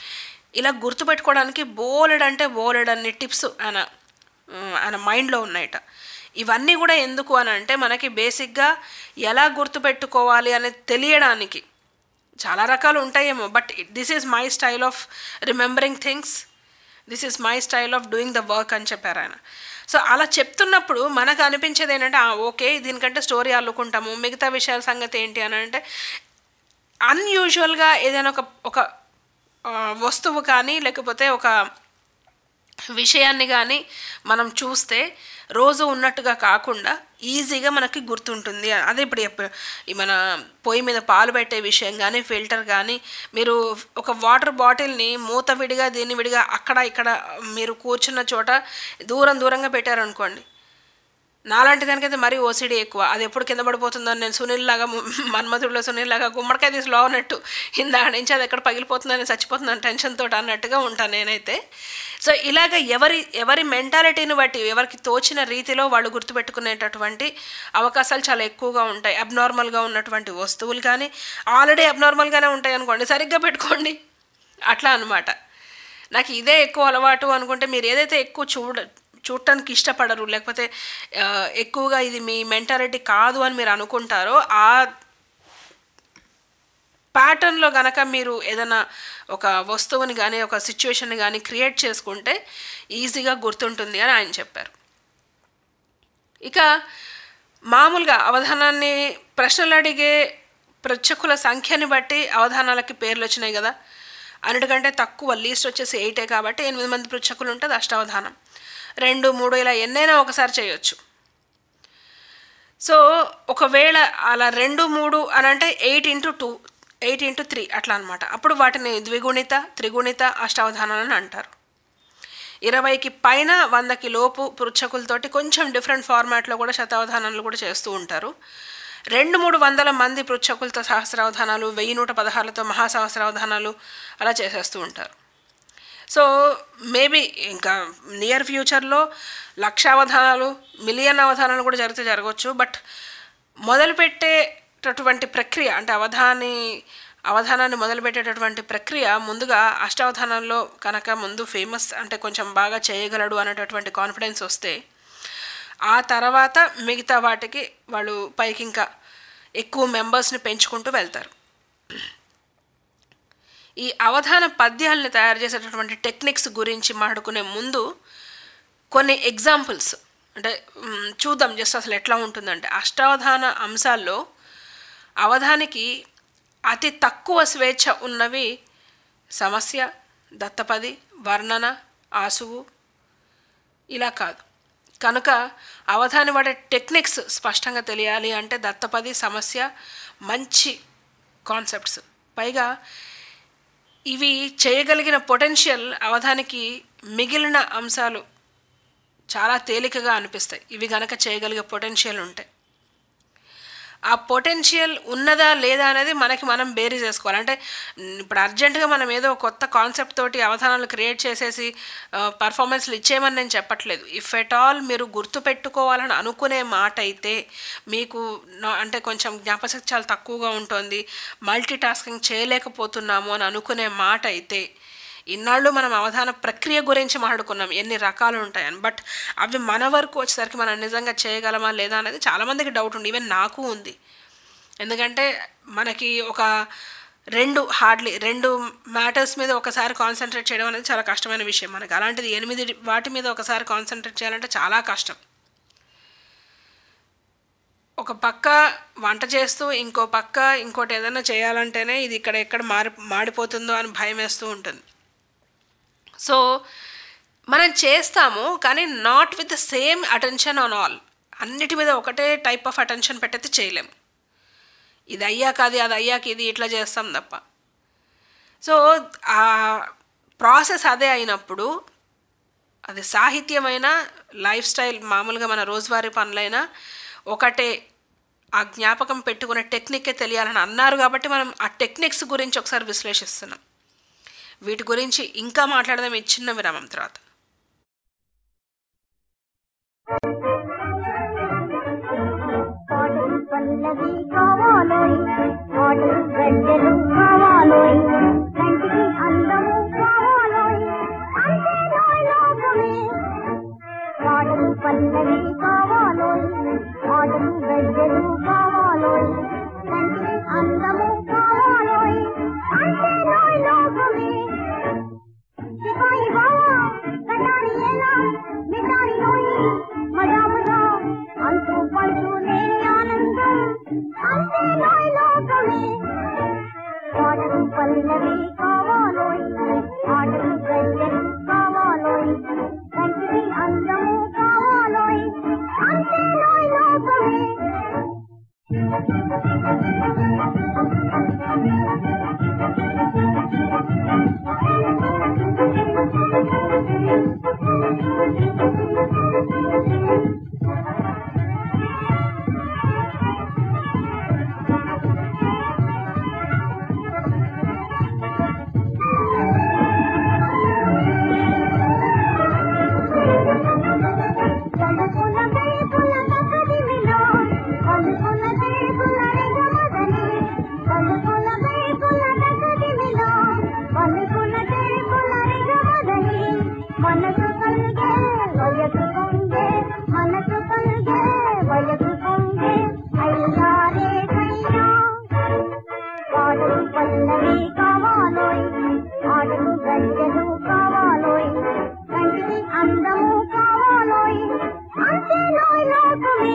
S5: ఇలా గుర్తుపెట్టుకోవడానికి బోలెడ్ అంటే బోలెడ్ అన్ని టిప్స్ ఆయన ఉమ్, ఆయన మైండ్లో ఉన్నాయట ఇవన్నీ కూడా ఎందుకు అని అంటే మనకి బేసిక్గా ఎలా గుర్తుపెట్టుకోవాలి అనేది తెలియడానికి చాలా రకాలు ఉంటాయేమో but this is my style of remembering things this is my style of doing the work అని చెప్పారు ఆయన సో అలా చెప్తున్నప్పుడు మనకు అనిపించేది ఏంటంటే "ఆ, ఓకే దీనికంటే స్టోరీ అల్లుకుంటాము మిగతా విషయాల సంగతి ఏంటి అని అంటే అన్యూజువల్గా ఏదైనా ఒక ఒక ఆ, వస్తువు కానీ లేకపోతే ఒక విషయాన్ని కానీ మనం చూస్తే రోజు ఉన్నట్టుగా కాకుండా ఈజీగా మనకి గుర్తుంటుంది అదే ఇప్పుడు చెప్ప- ఈ మన పొయ్యి మీద పాలు పెట్టే విషయం కానీ ఫిల్టర్ కానీ మీరు ఒక వాటర్ బాటిల్ని మూత విడిగా దీన్ని విడిగా అక్కడ ఇక్కడ మీరు కూర్చున్న చోట దూరం దూరంగా పెట్టారనుకోండి నాలాంటి దానికైతే మరీ ఓసిడీ ఎక్కువ అది ఎప్పుడు కింద పడిపోతుందో అని నేను సునీల్ లాగా మన్మధుడిలో సునీల్ లాగా గుమ్మడికాయ తీసి లో ఉన్నట్టు ఇందాక నుంచి అది ఎక్కడ పగిలిపోతుందని చచ్చిపోతుందని టెన్షన్ తోటి అన్నట్టుగా ఉంటాను నేనైతే సో ఇలాగ ఎవరి ఎవరి మెంటాలిటీని బట్టి ఎవరికి తోచిన రీతిలో వాళ్ళు గుర్తుపెట్టుకునేటటువంటి అవకాశాలు చాలా ఎక్కువగా ఉంటాయి అబ్నార్మల్గా ఉన్నటువంటి వస్తువులు కానీ ఆల్రెడీ అబ్నార్మల్గానే ఉంటాయి అనుకోండి సరిగ్గా పెట్టుకోండి అట్లా అనమాట నాకు ఇదే ఎక్కువ అలవాటు అనుకుంటే మీరు ఏదైతే ఎక్కువ చూడ చూడటానికి ఇష్టపడరు లేకపోతే ఆ, ఎక్కువగా ఇది మీ మెంటాలిటీ కాదు అని మీరు అనుకుంటారో ఆ ప్యాటర్న్లో గనక మీరు ఏదైనా ఒక వస్తువుని కానీ ఒక సిచ్యువేషన్ని కానీ క్రియేట్ చేసుకుంటే ఈజీగా గుర్తుంటుంది అని ఆయన చెప్పారు ఇక మామూలుగా అవధానాన్ని ప్రశ్నలు అడిగే పృచ్ఛకుల సంఖ్యని బట్టి అవధానాలకి పేర్లు వచ్చినాయి కదా అన్నిటికంటే తక్కువ లీస్ట్ వచ్చేసి ఎయిటే కాబట్టి ఎనిమిది మంది పృచ్ఛకులు ఉంటుంది అష్టావధానం రెండు మూడు ఇలా ఎన్నైనా ఒకసారి చేయొచ్చు సో ఒకవేళ అలా రెండు మూడు అని అంటే eight into two eight into three అట్లా అనమాట అప్పుడు వాటిని ద్విగుణిత త్రిగుణిత అష్టావధానాలని అంటారు ఇరవైకి పైన వందకి లోపు పృచ్ఛకులతోటి కొంచెం డిఫరెంట్ ఫార్మాట్లో కూడా శతావధానాలు కూడా చేస్తూ ఉంటారు రెండు మూడు వందల మంది పృచ్ఛకులతో సహస్రావధానాలు వెయ్యి నూట పదహారులతో మహాసహస్రావధానాలు అలా చేసేస్తూ ఉంటారు సో మేబీ ఇంకా నియర్ ఫ్యూచర్లో లక్ష అవధానాలు మిలియన్ అవధానాలు కూడా జరిగితే జరగవచ్చు బట్ మొదలుపెట్టేటటువంటి ప్రక్రియ అంటే అవధాని అవధానాన్ని మొదలుపెట్టేటటువంటి ప్రక్రియ ముందుగా అష్టావధానాల్లో కనుక ముందు ఫేమస్ అంటే కొంచెం బాగా చేయగలడు అనేటటువంటి కాన్ఫిడెన్స్ వస్తే ఆ తర్వాత మిగతా వాటికి వాళ్ళు పైకి ఇంకా ఎక్కువ మెంబర్స్ని పెంచుకుంటూ వెళ్తారు ఈ అవధాన పద్యాలను తయారు చేసేటటువంటి టెక్నిక్స్ గురించి మాట్లాడుకునే ముందు కొన్ని ఎగ్జాంపుల్స్ అంటే మ్, చూద్దాం జస్ట్ అసలు ఎట్లా ఉంటుందంటే అష్టావధాన అంశాల్లో అవధానికి అతి తక్కువ స్వేచ్ఛ ఉన్నవి సమస్య దత్తపది వర్ణన ఆసువు ఇలా కాదు కనుక అవధాని వాడే టెక్నిక్స్ స్పష్టంగా తెలియాలి అంటే దత్తపది సమస్య మంచి కాన్సెప్ట్స్ పైగా ఇవి చేయగలిగిన పొటెన్షియల్ అవధానికి మిగిలిన అంశాలు చాలా తేలికగా అనిపిస్తాయి ఇవి గనక చేయగలిగే పొటెన్షియల్ ఉంటాయి ఆ పొటెన్షియల్ ఉన్నదా లేదా అనేది మనకి మనం బేరీ చేసుకోవాలి అంటే మ్, ఇప్పుడు అర్జెంటుగా మనం ఏదో కొత్త కాన్సెప్ట్ తోటి అవధానాలు క్రియేట్ చేసేసి పర్ఫార్మెన్స్లు ఇచ్చేయమని నేను చెప్పట్లేదు ఇఫ్ ఎట్ ఆల్ మీరు గుర్తుపెట్టుకోవాలని అనుకునే మాట అయితే మీకు నా- అంటే కొంచెం జ్ఞాపశక్తి చాలా తక్కువగా ఉంటుంది మల్టీ టాస్కింగ్ చేయలేకపోతున్నాము అని అనుకునే మాట అయితే ఇన్నాళ్ళు మనం అవధాన ప్రక్రియ గురించి మాట్లాడుకున్నాం ఎన్ని రకాలు ఉంటాయని బట్ అవి మన వరకు వచ్చేసరికి మనం నిజంగా చేయగలమా లేదా అనేది చాలామందికి డౌట్ ఉంది ఈవెన్ నాకు ఉంది ఎందుకంటే మనకి ఒక రెండు హార్డ్లీ రెండు మ్యాటర్స్ మీద ఒకసారి కాన్సన్ట్రేట్ చేయడం అనేది చాలా కష్టమైన విషయం మనకి అలాంటిది ఎనిమిది వాటి మీద ఒకసారి కాన్సన్ట్రేట్ చేయాలంటే చాలా కష్టం ఒక పక్క వంట చేస్తూ ఇంకో పక్క ఇంకోటి ఏదైనా చేయాలంటేనే ఇది ఇక్కడ ఎక్కడ మారి మాడిపోతుందో అని భయం వేస్తూ ఉంటుంది సో మనం చేస్తాము కానీ not with the same attention on all అన్నిటి మీద ఒకటే టైప్ ఆఫ్ అటెన్షన్ పెట్టయితే చేయలేము ఇది అయ్యాక అది అది అయ్యాక ఇది ఇట్లా చేస్తాం తప్ప సో ఆ ప్రాసెస్ అదే అయినప్పుడు అది సాహిత్యమైన లైఫ్ స్టైల్ మామూలుగా మన రోజువారీ పనులైనా ఒకటే ఆ జ్ఞాపకం పెట్టుకునే టెక్నిక్కే తెలియాలని అన్నారు కాబట్టి మనం ఆ టెక్నిక్స్ గురించి ఒకసారి విశ్లేషిస్తున్నాం వీటి గురించి ఇంకా మాట్లాడదాం ఈ చిన్న విరామం తర్వాత
S7: పల్లవి కావాలోయ్ పాటలు గడ్డలు కావాలోయ్ కంటికి అందము కావాలోయ్ పల్లవి కావాలోయ్ ఆటలు గజ్జలు కావాలోయ్ కంటికి అందము కావాలోయ్ అంతేనోయ్ లోకమే పలుకుల వేపుల నగదిమిలో పలుకుల వేపుల రిగమదని పలుకుల వేపుల నగదిమిలో పలుకుల వేపుల రిగమదని మనసు కలిగే వయసు పొంగే మనసు కలిగే వయసు పొంగే అయ్యారే కయ్యా పాటలు పల్లవి కావాలోయ్ ఆటలు గజ్జలు కావాలోయ్ కంటికి అందము కావాలోయ్ అంతేనోయ్ లోకమే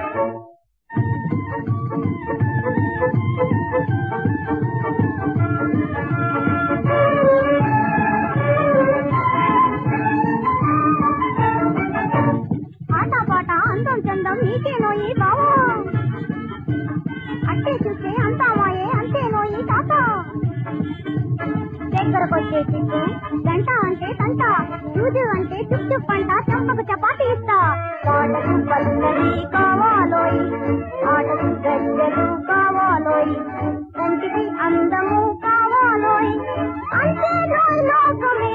S7: ఆట పాట అందం చందం నీకేనోయి బావా అట్టే చూస్తే అంతా మాయే అంతేనోయి తాత దగ్గరకొచ్చే చిక్కు గంట అంటే సంట చూజు అంటే చుప్ చుప్ అంట చంపకు చపాతి ఇస్తా పాటకు పల్లవి కావాలోయ్ ఆటకు గజ్జలు కావాలోయ్ కంటికి అందము కావాలోయ్ అంతేనోయ్ లోకమే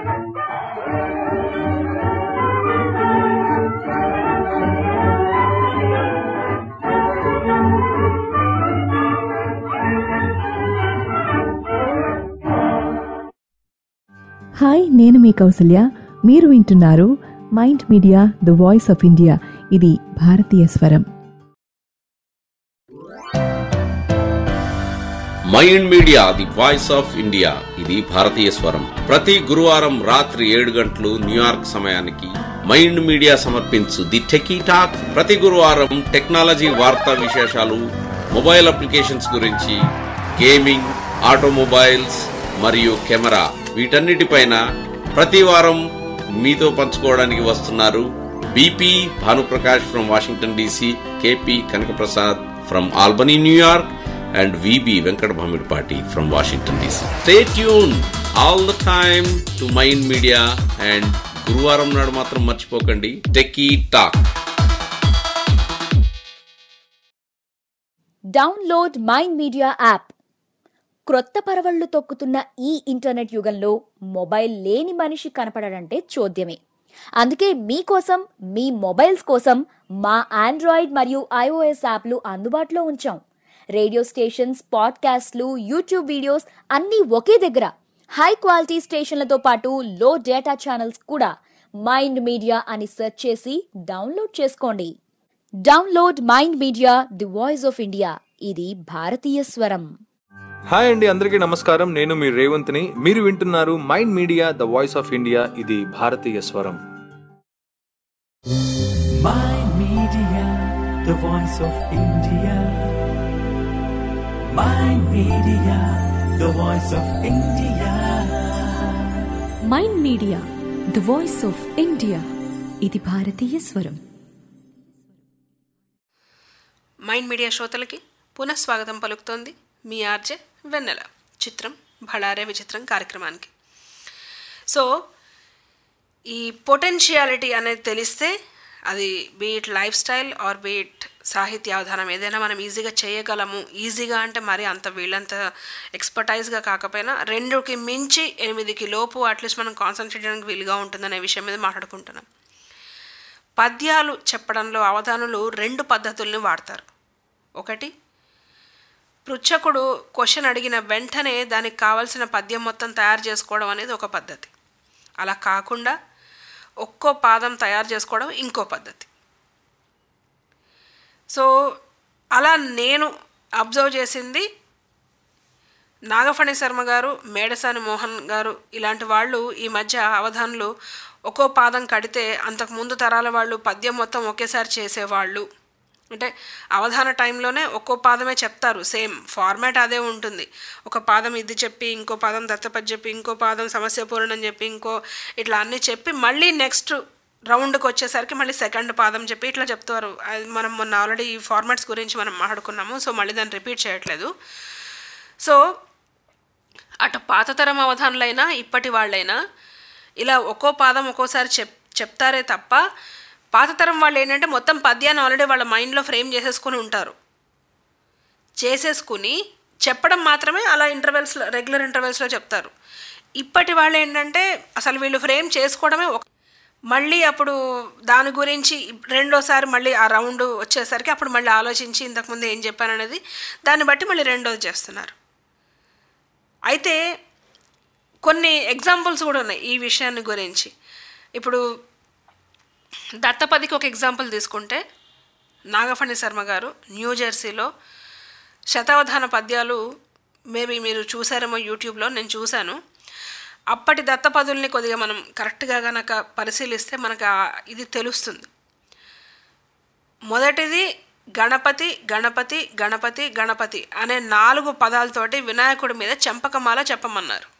S12: హాయ్ నేను మీ కౌసల్య మీరు వింటున్నారు Mind Media the voice of India ఇది భారతీయ స్వరం
S13: Mind Media the voice of India ఇది భారతీయ స్వరం ప్రతి గురువారం రాత్రి ఏడు గంటలు న్యూయార్క్ సమయానికి మైండ్ మీడియా సమర్పించు ది టెకీ టాక్ ప్రతి గురువారం టెక్నాలజీ వార్తా విశేషాలు మొబైల్ అప్లికేషన్స్ గురించి గేమింగ్ ఆటోమొబైల్స్ మరియు కెమెరా వీటన్నిటిపైన ప్రతి వారం మీతో పంచుకోవడానికి వస్తున్నారు B P Bhanuprakash from Washington D C K P Kanakaprasad from Albany New York and VB Venkat Bhamidpati from Washington DC. Stay tuned all the time to Mind Media and గురువారం నాడు మాత్రం మర్చిపోకండి techie talk
S11: download Mind Media app క్రొత్త పరవళ్లు తొక్కుతున్న ఈ ఇంటర్నెట్ యుగంలో mobile లేని మనిషి కనపడడంటే చోద్యమే అందుకే మీకోసం మీ మొబైల్స్ కోసం మా ఆండ్రాయిడ్ మరియు ఐఓఎస్ యాప్లు అందుబాటులో ఉంచాం రేడియో స్టేషన్స్ పాడ్కాస్ట్లు యూట్యూబ్ వీడియోస్ అన్నీ ఒకే దగ్గర హై క్వాలిటీ స్టేషన్లతో పాటు లో డేటా ఛానల్స్ కూడా మైండ్ మీడియా అని సెర్చ్ చేసి డౌన్లోడ్ చేసుకోండి download Mind Media the voice of India ఇది భారతీయ స్వరం
S14: హాయ్ అండి అందరికీ నమస్కారం నేను మీ రేవంత్ని మీరు వింటున్నారు Mind Media the voice of India ఇది భారతీయ స్వరం
S2: Mind Media, the voice of India. Mind Media, the voice of India.
S3: Mind Media the voice of India ఇది భారతీయ స్వరం
S5: మైండ్ మీడియా శ్రోతలకి పునఃస్వాగతం పలుకుతోంది మీ ఆర్జే వెన్నెల చిత్రం భళారే విచిత్రం కార్యక్రమానికి సో ఈ పొటెన్షియాలిటీ అనేది తెలిస్తే అది be it lifestyle or be it సాహిత్య అవధానం ఏదైనా మనం ఈజీగా చేయగలము ఈజీగా అంటే మరి అంత వీళ్ళంత ఎక్స్పర్టైజ్గా కాకపోయినా రెండుకి మించి ఎనిమిదికి లోపు అట్లీస్ట్ మనం కాన్సన్ట్రేట్ చేయడానికి వీలుగా ఉంటుందనే విషయం మీద మాట్లాడుకుంటున్నాం పద్యాలు చెప్పడంలో అవధానులు రెండు పద్ధతుల్ని వాడతారు ఒకటి పృచ్ఛకుడు క్వశ్చన్ అడిగిన వెంటనే దానికి కావాల్సిన పద్యం మొత్తం తయారు చేసుకోవడం అనేది ఒక పద్ధతి అలా కాకుండా ఒక్కో పాదం తయారు చేసుకోవడం ఇంకో పద్ధతి సో అలా నేను అబ్జర్వ్ చేసింది నాగఫణి శర్మ గారు మేడసాని మోహన్ గారు ఇలాంటి వాళ్ళు ఈ మధ్య అవధానులు ఒక్కో పాదం కడితే అంతకు ముందు తరాల వాళ్ళు పద్యం మొత్తం ఒకేసారి చేసేవాళ్ళు అంటే అవధాన టైంలోనే ఒక్కో పాదమే చెప్తారు సేమ్ ఫార్మాట్ అదే ఉంటుంది ఒక పాదం ఇది చెప్పి ఇంకో పాదం దత్తపతి చెప్పి ఇంకో పాదం సమస్య పూర్ణం చెప్పి ఇంకో ఇట్లా అన్నీ చెప్పి మళ్ళీ నెక్స్ట్ రౌండ్కి వచ్చేసరికి మళ్ళీ సెకండ్ పాదం చెప్పి ఇట్లా చెప్తారు అది మనం మొన్న ఆల్రెడీ ఈ ఫార్మాట్స్ గురించి మనం మాట్లాడుకున్నాము సో మళ్ళీ దాన్ని రిపీట్ చేయట్లేదు సో అటు పాతతరం అవధానులైనా ఇప్పటి వాళ్ళైనా ఇలా ఒక్కో పాదం ఒక్కోసారి చెప్ చెప్తారే తప్ప పాతతరం వాళ్ళు ఏంటంటే మొత్తం పద్యాన్ని ఆల్రెడీ వాళ్ళ మైండ్లో ఫ్రేమ్ చేసేసుకుని ఉంటారు చేసేసుకుని చెప్పడం మాత్రమే అలా ఇంటర్వెల్స్లో రెగ్యులర్ ఇంటర్వెల్స్లో చెప్తారు ఇప్పటి వాళ్ళు ఏంటంటే అసలు వీళ్ళు ఫ్రేమ్ చేసుకోవడమే ఒక మళ్ళీ అప్పుడు దాని గురించి రెండోసారి మళ్ళీ ఆ రౌండ్ వచ్చేసరికి అప్పుడు మళ్ళీ ఆలోచించి ఇంతకుముందు ఏం చెప్పాననేది దాన్ని బట్టి మళ్ళీ రెండోది చేస్తున్నారు అయితే కొన్ని ఎగ్జాంపుల్స్ కూడా ఉన్నాయి ఈ విషయాన్ని గురించి ఇప్పుడు దత్తపదికి ఒక ఎగ్జాంపుల్ తీసుకుంటే నాగఫణి శర్మ గారు న్యూ జెర్సీలో శతావధాన పద్యాలు మేబీ మీరు చూసారేమో యూట్యూబ్లో నేను చూశాను అప్పటి దత్తపదుల్ని కొద్దిగా మనం కరెక్ట్గా గనక పరిశీలిస్తే మనకు ఆ- ఇది తెలుస్తుంది మొదటిది గణపతి గణపతి గణపతి గణపతి అనే నాలుగు పదాలతోటి వినాయకుడి మీద చెంపకమాల చెప్పమన్నారు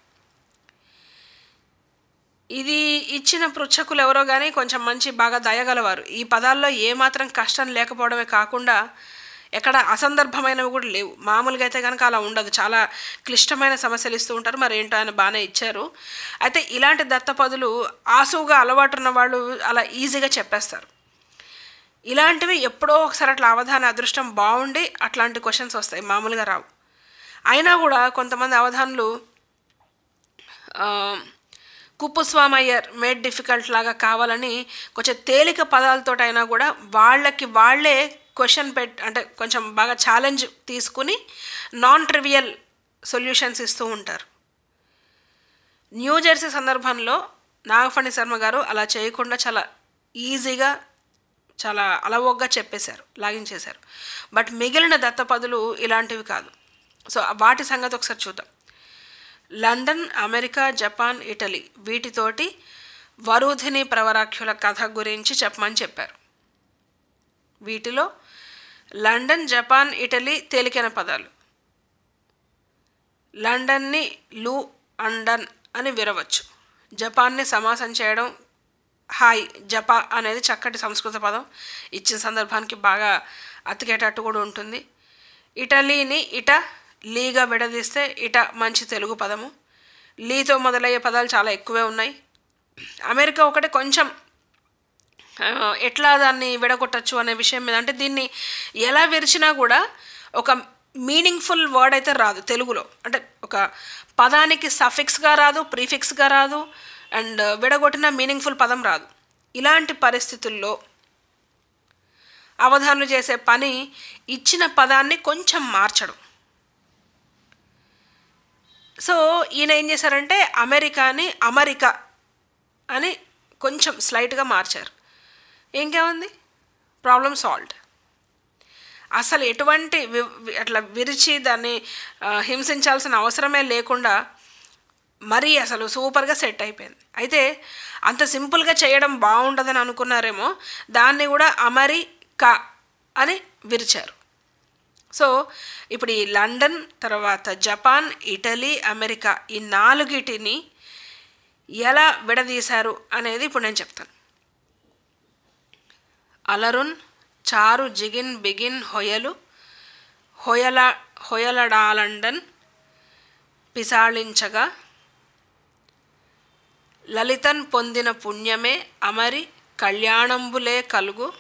S5: ఇది ఇచ్చిన పృచ్ఛకులు ఎవరో కానీ కొంచెం మంచి బాగా దయగలవారు ఈ పదాల్లో ఏమాత్రం కష్టం లేకపోవడమే కాకుండా ఎక్కడ అసందర్భమైనవి కూడా లేవు మామూలుగా అయితే కనుక అలా ఉండదు చాలా క్లిష్టమైన సమస్యలు ఇస్తూ ఉంటారు మరి ఏంటో ఆయన బాగానే ఇచ్చారు అయితే ఇలాంటి దత్తపదులు ఆసువుగా అలవాటు ఉన్న వాళ్ళు అలా ఈజీగా చెప్పేస్తారు ఇలాంటివి ఎప్పుడో ఒకసారి అట్లా అవధాన అదృష్టం బాగుండి అట్లాంటి క్వశ్చన్స్ వస్తాయి మామూలుగా రావు అయినా కూడా కొంతమంది అవధానులు ఆ, కుప్పుస్వామయ్యర్ మేడ్ డిఫికల్ట్ లాగా కావాలని కొంచెం తేలిక పదాలతో అయినా కూడా వాళ్ళకి వాళ్ళే క్వశ్చన్ పెట్ అంటే కొంచెం బాగా ఛాలెంజ్ తీసుకుని నాన్ ట్రివియల్ సొల్యూషన్స్ ఇస్తూ ఉంటారు న్యూ జెర్సీ సందర్భంలో నాగఫణి శర్మ గారు అలా చేయకుండా చాలా ఈజీగా చాలా అలవోగ్గా చెప్పేశారు లాగించేశారు బట్ మిగిలిన దత్తపదులు ఇలాంటివి కాదు సో వాటి సంగతి ఒకసారి చూద్దాం లండన్ అమెరికా జపాన్ ఇటలీ వీటితోటి వరుధిని ప్రవరాఖ్యుల కథ గురించి చెప్పమని చెప్పారు వీటిలో లండన్ జపాన్ ఇటలీ తేలికైన పదాలు లండన్ని లు అండన్ అని విరవచ్చు జపాన్ని సమాసం చేయడం హాయ్ జపా అనేది చక్కటి సంస్కృత పదం ఇచ్చిన సందర్భానికి బాగా అతికేటట్టు కూడా ఉంటుంది ఇటలీని ఇట లీగా విడదీస్తే ఇట మంచి తెలుగు పదము లీతో మొదలయ్యే పదాలు చాలా ఎక్కువే ఉన్నాయి అమెరికా ఒకటి కొంచెం ఆ, ఎట్లా దాన్ని విడగొట్టచ్చు అనే విషయం మీద అంటే దీన్ని ఎలా విరిచినా కూడా ఒక మీనింగ్ఫుల్ వర్డ్ అయితే రాదు తెలుగులో అంటే ఒక పదానికి సఫిక్స్గా రాదు ప్రీఫిక్స్గా రాదు అండ్ విడగొట్టిన మీనింగ్ఫుల్ పదం రాదు ఇలాంటి పరిస్థితుల్లో అవధానులు చేసే పని ఇచ్చిన పదాన్ని కొంచెం మార్చడం సో ఈయన ఏం చేశారంటే అమెరికాని అమెరికా అని కొంచెం స్లైట్గా మార్చారు ఇంకేముంది ప్రాబ్లం సాల్వ్డ్ అసలు ఎటువంటి వి- వి- అట్లా విరిచి దాన్ని ఆ, హింసించాల్సిన అవసరమే లేకుండా మరీ అసలు సూపర్గా సెట్ అయిపోయింది అయితే అంత సింపుల్గా చేయడం బాగుండదని అనుకున్నారేమో దాన్ని కూడా అమెరికా అని విరిచారు సో ఇప్పుడు ఈ లండన్ తర్వాత జపాన్ ఇటలీ అమెరికా ఈ నాలుగిటిని ఎలా విడదీశారు అనేది ఇప్పుడు నేను చెప్తాను అలరున్ చారు జిగిన్ బిగిన్ హొయలు హొయల హొయలడాలండన్ పిసాళించగా లలితన్ పొందిన పుణ్యమే అమరి కళ్యాణంబులే కలుగు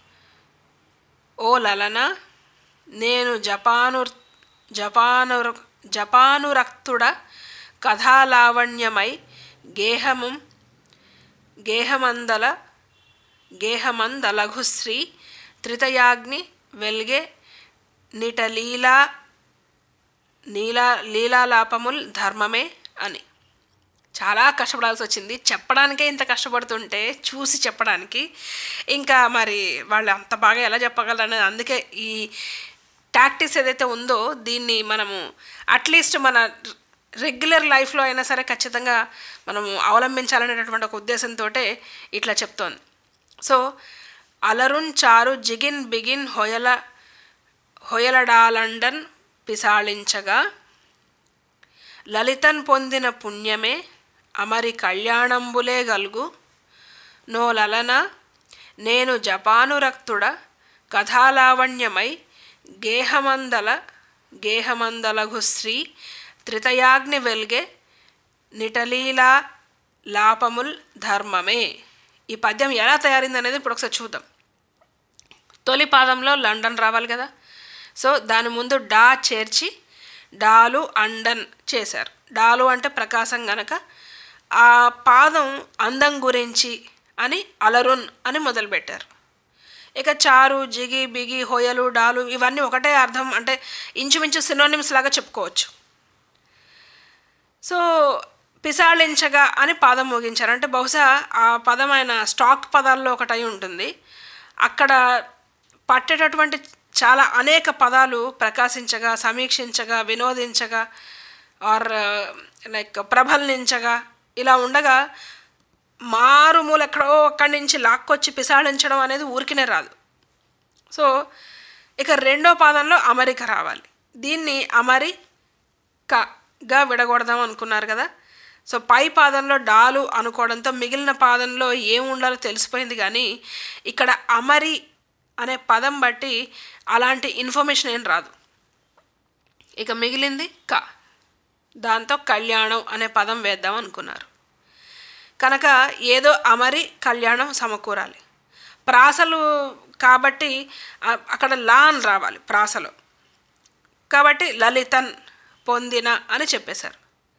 S5: ఓ లలన నేను జపాను జపాను జపానురక్తుడ కథాలావణ్యమై గేహము గేహమందల గేహమందలఘుశ్రీ త్రితయాగ్ని వెల్గే నిటలీలా నీలా లీలాలాపముల్ ధర్మమే అని చాలా కష్టపడాల్సి వచ్చింది చెప్పడానికే ఇంత కష్టపడుతుంటే చూసి చెప్పడానికి ఇంకా మరి వాళ్ళు అంత బాగా ఎలా చెప్పగలరనేది అందుకే ఈ టాక్టిక్స్ ఏదైతే ఉందో దీన్ని మనము అట్లీస్ట్ మన రెగ్యులర్ లైఫ్లో అయినా సరే ఖచ్చితంగా మనము అవలంబించాలనేటటువంటి ఒక ఉద్దేశంతో ఇట్లా చెప్తోంది సో అలరున్ చారు జిగిన్ బిగిన్ హొయల హొయలడాలండన్ పిసాళించగా లలితన్ పొందిన పుణ్యమే అమరి కళ్యాణంబులే గల్గు నో లలన నేను జపానురక్తుడ కథాలావణ్యమై గేహమందల గేహమందలఘు శ్రీ త్రితయాగ్ని వెల్గే నిటలీలా లాపముల్ ధర్మమే ఈ పద్యం ఎలా తయారైంది అనేది ఇప్పుడు ఒకసారి చూద్దాం తొలి పాదంలో లండన్ రావాలి కదా సో దాని ముందు డా చేర్చి డాలు అండన్ చేశారు డాలు అంటే ప్రకాశం గనక ఆ పాదం అందం గురించి అని అలరున్ అని మొదలుపెట్టారు ఇక చారు జిగి బిగి హొయలు డాలు ఇవన్నీ ఒకటే అర్థం అంటే ఇంచుమించు సినోనిమ్స్ లాగా చెప్పుకోవచ్చు సో పిసాళించగా అని పాదం మోగించారు అంటే బహుశా ఆ పదం ఆయన స్టాక్ పదాల్లో ఒకటై ఉంటుంది అక్కడ పట్టేటటువంటి చాలా అనేక పదాలు ప్రకాశించగా సమీక్షించగా వినోదించగా ఆర్ లైక్ ప్రబలించగా ఇలా ఉండగా మారుమూల ఎక్కడో అక్కడి నుంచి లాక్కొచ్చి పిసాడించడం అనేది ఊరికినే రాదు సో ఇక రెండో పాదంలో అమరిక రావాలి దీన్ని అమరికగా విడగొడదాం అనుకున్నారు కదా సో పై పాదంలో డాలు అనుకోవడంతో మిగిలిన పాదంలో ఏం ఉండాలో తెలిసిపోయింది కానీ ఇక్కడ అమరి అనే పదం బట్టి అలాంటి ఇన్ఫర్మేషన్ ఏం రాదు ఇక మిగిలింది క దాంతో కళ్యాణం అనే పదం వేద్దాం అనుకున్నారు కనుక ఏదో అమరి కళ్యాణం సమకూరాలి ప్రాసలు కాబట్టి ఆ- అక్కడ లా అని రావాలి ప్రాసలో కాబట్టి లలితన్ పొందిన అని చెప్పేశారు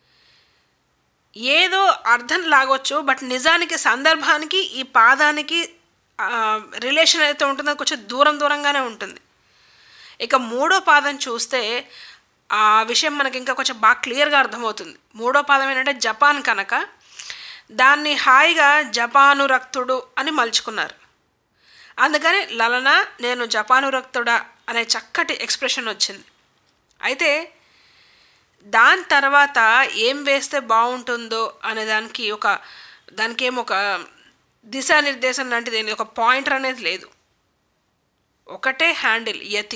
S5: ఏదో అర్థం లాగొచ్చు బట్ నిజానికి సందర్భానికి ఈ పాదానికి రిలేషన్ అయితే ఉంటుందో కొంచెం దూరం దూరంగానే ఉంటుంది ఇక మూడో పాదం చూస్తే ఆ విషయం మనకి ఇంకా కొంచెం బాగా క్లియర్గా అర్థమవుతుంది మూడో పాదం ఏంటంటే జపాన్ కనుక దాన్ని హాయిగా జపానురక్తుడు అని మలుచుకున్నారు అందుకని లలన నేను జపానురక్తుడా అనే చక్కటి ఎక్స్ప్రెషన్ వచ్చింది అయితే దాని తర్వాత ఏం వేస్తే బాగుంటుందో అనే దానికి ఒక దానికి ఏం ఒక దిశానిర్దేశం లాంటిది ఏం లేదు. ఒక పాయింటర్ అనేది లేదు ఒకటే హ్యాండిల్ యతి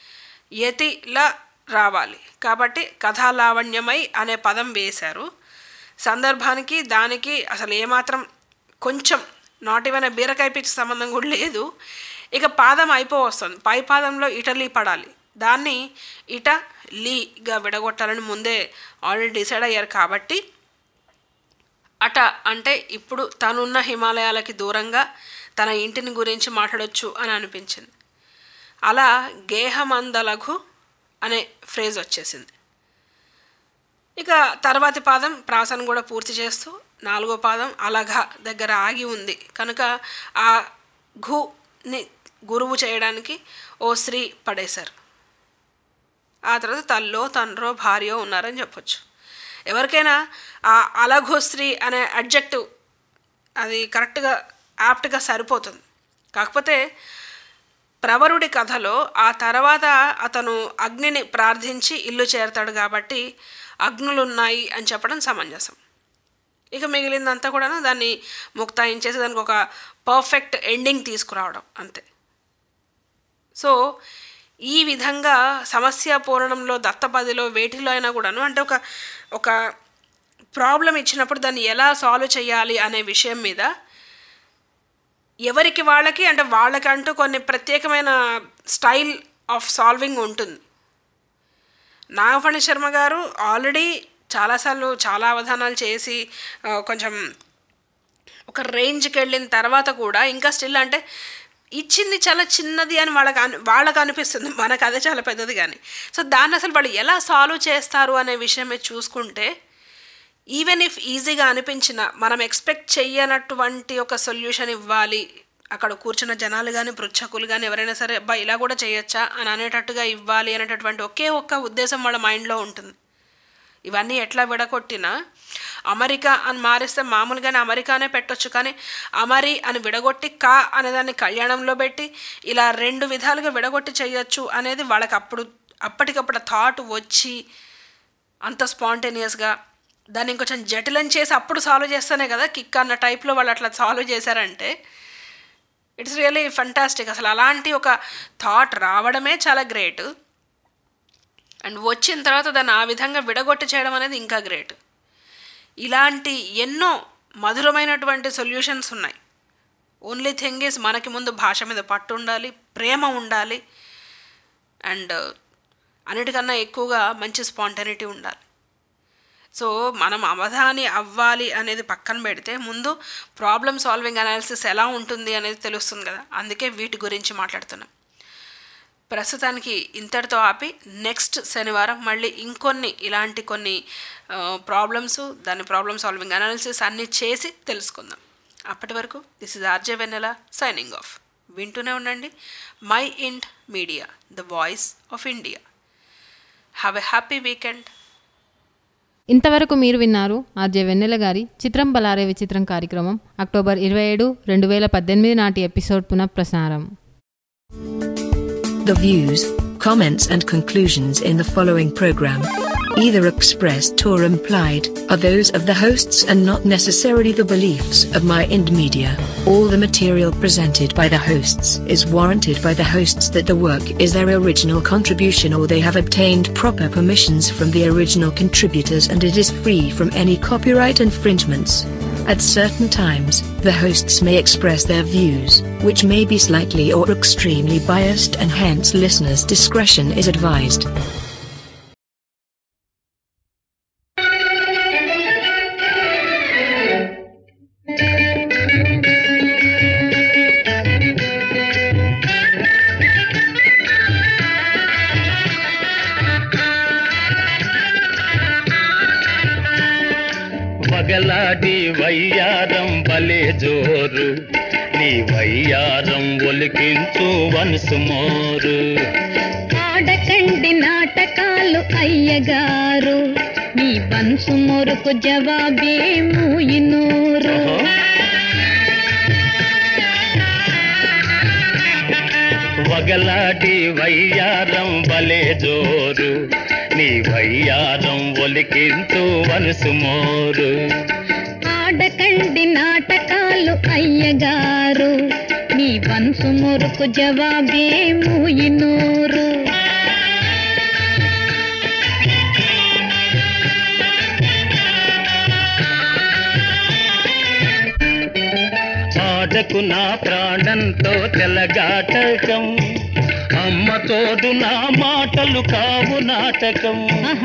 S5: యతిలా రావాలి కాబట్టి కథాలావణ్యమై అనే పదం వేశారు సందర్భానికి దానికి అసలు ఏమాత్రం కొంచెం నాట్ ఈవెన్ బీరకాయ పిచ్చి సంబంధం కూడా లేదు ఇక పాదం అయిపో వస్తుంది పై పాదంలో ఇటలీ పడాలి దాన్ని ఇట లీగా విడగొట్టాలని ముందే ఆల్రెడీ డిసైడ్ అయ్యారు కాబట్టి అట అంటే ఇప్పుడు తనున్న హిమాలయాలకి దూరంగా తన ఇంటిని గురించి మాట్లాడొచ్చు అని అనిపించింది అలా గేహమందలఘు అనే ఫ్రేజ్ వచ్చేసింది ఇక తర్వాతి పాదం ప్రాసను కూడా పూర్తి చేస్తూ నాలుగో పాదం అలఘ దగ్గర ఆగి ఉంది కనుక ఆ ఘుని గురువు చేయడానికి ఓ స్త్రీ పడేశారు ఆ తర్వాత తల్లో తండ్రో భార్యో ఉన్నారని చెప్పొచ్చు ఎవరికైనా ఆ అలఘు స్త్రీ అనే అడ్జెక్టివ్ అది కరెక్ట్గా యాప్ట్గా సరిపోతుంది కాకపోతే ప్రవరుడి కథలో ఆ తర్వాత అతను అగ్నిని ప్రార్థించి ఇల్లు చేరతాడు కాబట్టి అగ్నులున్నాయి అని చెప్పడం సమంజసం ఇక మిగిలిందంతా కూడా దాన్ని ముక్తాయించేసి దానికి ఒక పర్ఫెక్ట్ ఎండింగ్ తీసుకురావడం అంతే సో ఈ విధంగా సమస్య పూరణంలో దత్తపదిలో వేటిలో అయినా కూడాను అంటే ఒక ఒక ప్రాబ్లం ఇచ్చినప్పుడు దాన్ని ఎలా సాల్వ్ చేయాలి అనే విషయం మీద ఎవరికి వాళ్ళకి అంటే వాళ్ళకంటూ కొన్ని ప్రత్యేకమైన స్టైల్ ఆఫ్ సాల్వింగ్ ఉంటుంది నాగఫణి శర్మ గారు ఆల్రెడీ చాలాసార్లు చాలా అవధానాలు చేసి ఆ, కొంచెం ఒక రేంజ్కి వెళ్ళిన తర్వాత కూడా ఇంకా స్టిల్ అంటే ఇచ్చింది చాలా చిన్నది అని వాళ్ళకి అని వాళ్ళకి అనిపిస్తుంది మనకు అదే చాలా పెద్దది కానీ సో దాన్ని అసలు వాళ్ళు ఎలా సాల్వ్ చేస్తారు అనే విషయమే చూసుకుంటే ఈవెన్ ఇఫ్ ఈజీగా అనిపించిన మనం ఎక్స్పెక్ట్ చెయ్యనటువంటి ఒక సొల్యూషన్ ఇవ్వాలి అక్కడ కూర్చున్న జనాలు కానీ పృచ్ఛకులు కానీ ఎవరైనా సరే అబ్బా ఇలా కూడా చేయొచ్చా అని అనేటట్టుగా ఇవ్వాలి అనేటటువంటి ఒకే ఒక్క ఉద్దేశం వాళ్ళ మైండ్లో ఉంటుంది ఇవన్నీ ఎట్లా విడగొట్టినా అమెరికా అని మారిస్తే మామూలుగానే అమెరికానే పెట్టొచ్చు కానీ అమరి అని విడగొట్టి కా అనేదాన్ని కళ్యాణంలో పెట్టి ఇలా రెండు విధాలుగా విడగొట్టి చేయొచ్చు అనేది వాళ్ళకి అప్పుడు అప్పటికప్పుడు థాట్ వచ్చి అంత స్పాంటేనియస్గా దాన్ని ఇంకొంచెం జటిలం చేసి అప్పుడు సాల్వ్ చేస్తేనే కదా కిక్ అన్న టైప్లో వాళ్ళు అట్లా సాల్వ్ చేశారంటే ఇట్స్ రియలీ ఫంటాస్టిక్ అసలు అలాంటి ఒక థాట్ రావడమే చాలా గ్రేట్ అండ్ వచ్చిన తర్వాత దాన్ని ఆ విధంగా విడగొట్టి చేయడం అనేది ఇంకా గ్రేట్ ఇలాంటి ఎన్నో మధురమైనటువంటి సొల్యూషన్స్ ఉన్నాయి ఓన్లీ థింగ్ ఈజ్ మనకి ముందు భాష మీద పట్టు ఉండాలి ప్రేమ ఉండాలి అండ్ అన్నిటికన్నా ఎక్కువగా మంచి స్పాంటనిటీ ఉండాలి సో మనం అవధాని అవ్వాలి అనేది పక్కన పెడితే ముందు ప్రాబ్లమ్ సాల్వింగ్ అనాలిసిస్ ఎలా ఉంటుంది అనేది తెలుస్తుంది కదా అందుకే వీటి గురించి మాట్లాడుతున్నాం ప్రస్తుతానికి ఇంతటితో ఆపి నెక్స్ట్ శనివారం మళ్ళీ ఇంకొన్ని ఇలాంటి కొన్ని ప్రాబ్లమ్స్ దాని ప్రాబ్లమ్ సాల్వింగ్ అనాలిసిస్ అన్నీ చేసి తెలుసుకుందాం అప్పటి వరకు this is R J Vennela signing off వింటూనే ఉండండి Mind Media the voice of India have a happy weekend
S4: ఇంతవరకు మీరు విన్నారు ఆర్జే వెన్నెల గారి చిత్రం బలారే విచిత్రం కార్యక్రమం అక్టోబర్ ఇరవై ఏడు రెండు వేల పద్దెనిమిది నాటి ఎపిసోడ్ పునఃప్రసారం
S15: The views, comments, and conclusions in the following program, either expressed or implied, are those of the hosts and not necessarily the beliefs of My Ind Media. All the material presented by the hosts is warranted by the hosts that the work is their original contribution or they have obtained proper permissions from the original contributors and it is free from any copyright infringements. At certain times, the hosts may express their views, which may be slightly or extremely biased, and hence listeners' discretion is advised.
S16: వగలాడి వయ్యారం బలే జోరు నీ వయ్యారం ఒలికించు వనసు మోరు
S17: ఆడకండి నాటకాలు అయ్యగారు మీ బన్సు మొరుకు జవాబేమూ ఇనూరు
S16: వగలాడి వయ్యారం బలే జోరు నీ వయ్యారం ఒలికించు వనసు మోరు
S17: ఆడకండి నాటకాలు అయ్యగారు మీ బన్సు మొరుకు జవాబేమూ ఇనూరు
S16: ఆడకు నా ప్రాణంతో తెలగాటకం అమ్మ తోడు నా మాటలు కావు నాటకం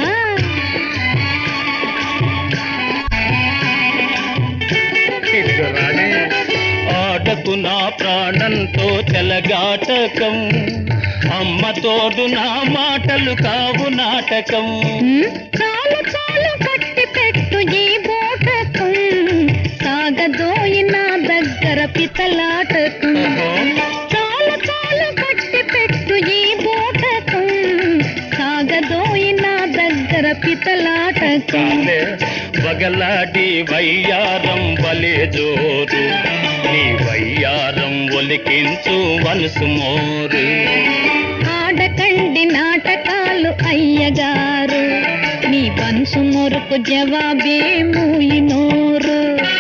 S16: ఇదిగో రాణి. ఆడకు నా ప్రాణంతో తెలగాటకం అమ్మ తోడు నా మాటలు కావు నాటకం
S17: చాలు చాలు కట్టి పెట్టు ఈ బోటకం సాగదోయి నా దగ్గర పితలాటకం చాలు చాలు కట్టి పెట్టు ఈ బోటకం సాగదోయి నా దగ్గర పితలాటకం
S16: కాలే వగలాడి వయ్యారం బలే జోరు నీ వయ్యారం ఒలికించు వనసు మోరు
S17: ఆడకండి నాటకాలు అయ్యగారు మీ బన్సు మొరుకు జవాబేమూ ఇనూరు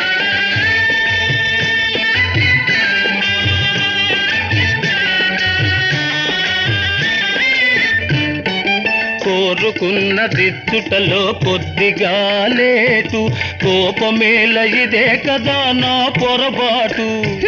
S16: కోరుకున్న దిద్దుటలో కొద్దిగా లేటు కోపమేల ఇదే కదా నా పొరపాటు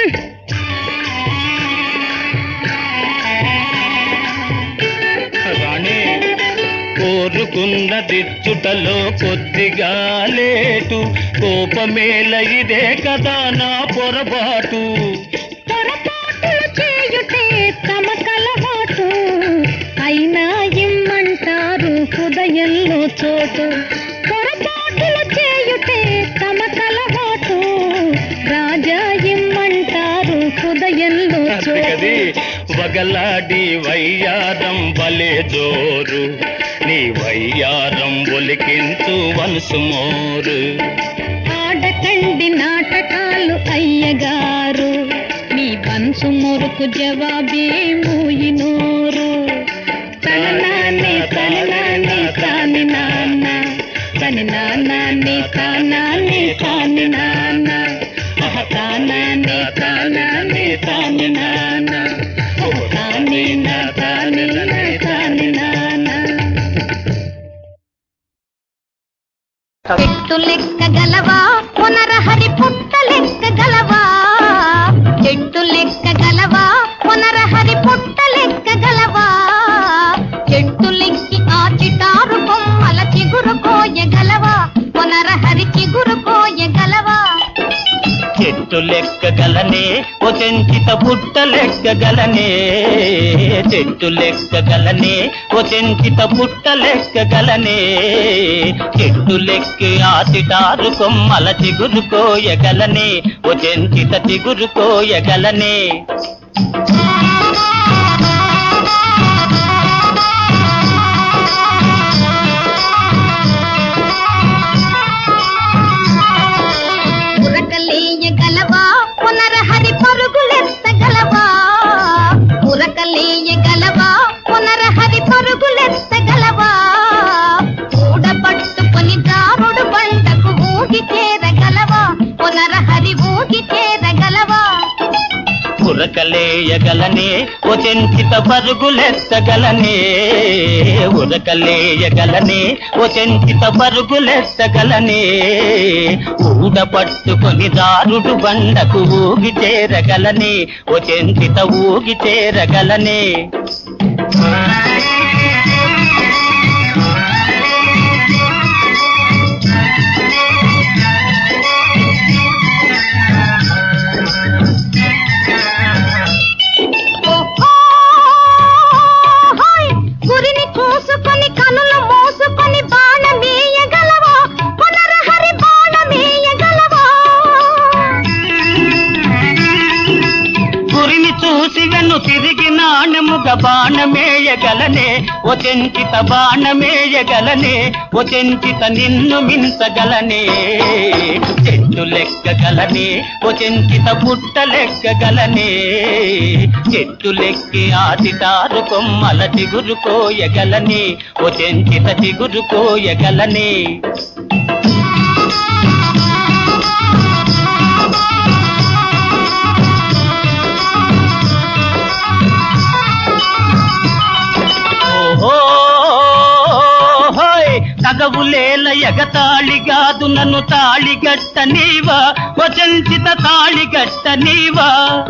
S16: రాణి కోరుకున్న దిద్దుటలో కొద్దిగా లేటు కోపమేల ఇదే కదా నా పొరపాటు
S17: పొరపాటులు చేయుటే తమ కలవాటు అయినా ఇమ్మంటారు హృదయంలో చోటు పొరపాటులు చేయుటే తమ కలవాటు రాజా ఇమ్మంటారు హృదయంలో
S16: అందుకది
S17: చోటు
S16: వగలాడి వయ్యారం బలే జోరు నీ వయ్యారం ఒలికించు వనసు మోరు
S17: ఆడకండి నాటకాలు అయ్యగారు మీ బన్సు మొరుకు జవాబేమూ ఇనూరు తన నాన్నే తన నాన్నే తాని నాన్న తని నాన్నే తానాన్నే తాని నాన్న తానానే తానానే తాని నానా తాని నా తాని నా తాని నానా
S18: చెట్టు లెక్క గలవా పునరహరి పుట్ట లెక్క గలవా చెట్టు లెక్క గలవా పునరహరి పుట్ట లెక్క గలవా చెట్టు లెక్కి ఆ చిటారు కొమ్మల చిగురు కోయగలవా పునరహరి చిగురు కోయగలవా
S16: చెట్టు లెక్కగలనే ఓ చెంచిత పుట్ట లెక్కగలనే చెట్టు లెక్కగలనే ఓ చెంచిత పుట్ట లెక్కగలనే చెట్టు లెక్కి ఆసిటారు కొమ్మల చిగురు కోయగలనే ఓ చెంచిత చిగురు కోయగలనే
S18: ఉరకలేయగలవా పునరహరి పరుగులెత్తగలవా ఉరకలేయగలవా పునరహరి పరుగులెత్తగలవా ఊడ పట్టుకొని దారుడు బండకు ఊగి చేరగలవా పునరహరి ఊగి చేరగలవా
S16: ఉరకలేయగలనే ఓ చెంచిత పరుగులెత్తగలనే ఉరకలేయగలనే ఓ చెంచిత పరుగులెత్తగలనే ఊడ పట్టుకొని దారుడు బండకు ఊగి చేరగలనే ఓ చెంచిత ఊగి చేరగలనే
S18: ఓహోయ్! గురిని చూసుకొని కనులు మూసుకొని బాణమేయగలవా పునరహరి బాణమేయగలవా
S16: గురిని చూసి వెను తిరిగి నాణముగ బాణమేయగలనే ఓ చెంచిత బాణమేయగలనే ఓ చెంచిత నిన్ను మించగలనే చెట్టు లెక్కగలనే ఓ చెంచిత పుట్ట లెక్కగలనే చెట్టు లెక్కి ఆదితారు కొమ్మల చిగురు కోయగలనే ఓ చెంచిత చిగురు కోయగలనే ఓహోయ్ తగవులేల ఎగతాళిగాదు నన్ను తాళిగట్ట నీవా వచంచిత తాళిగట్ట నీవా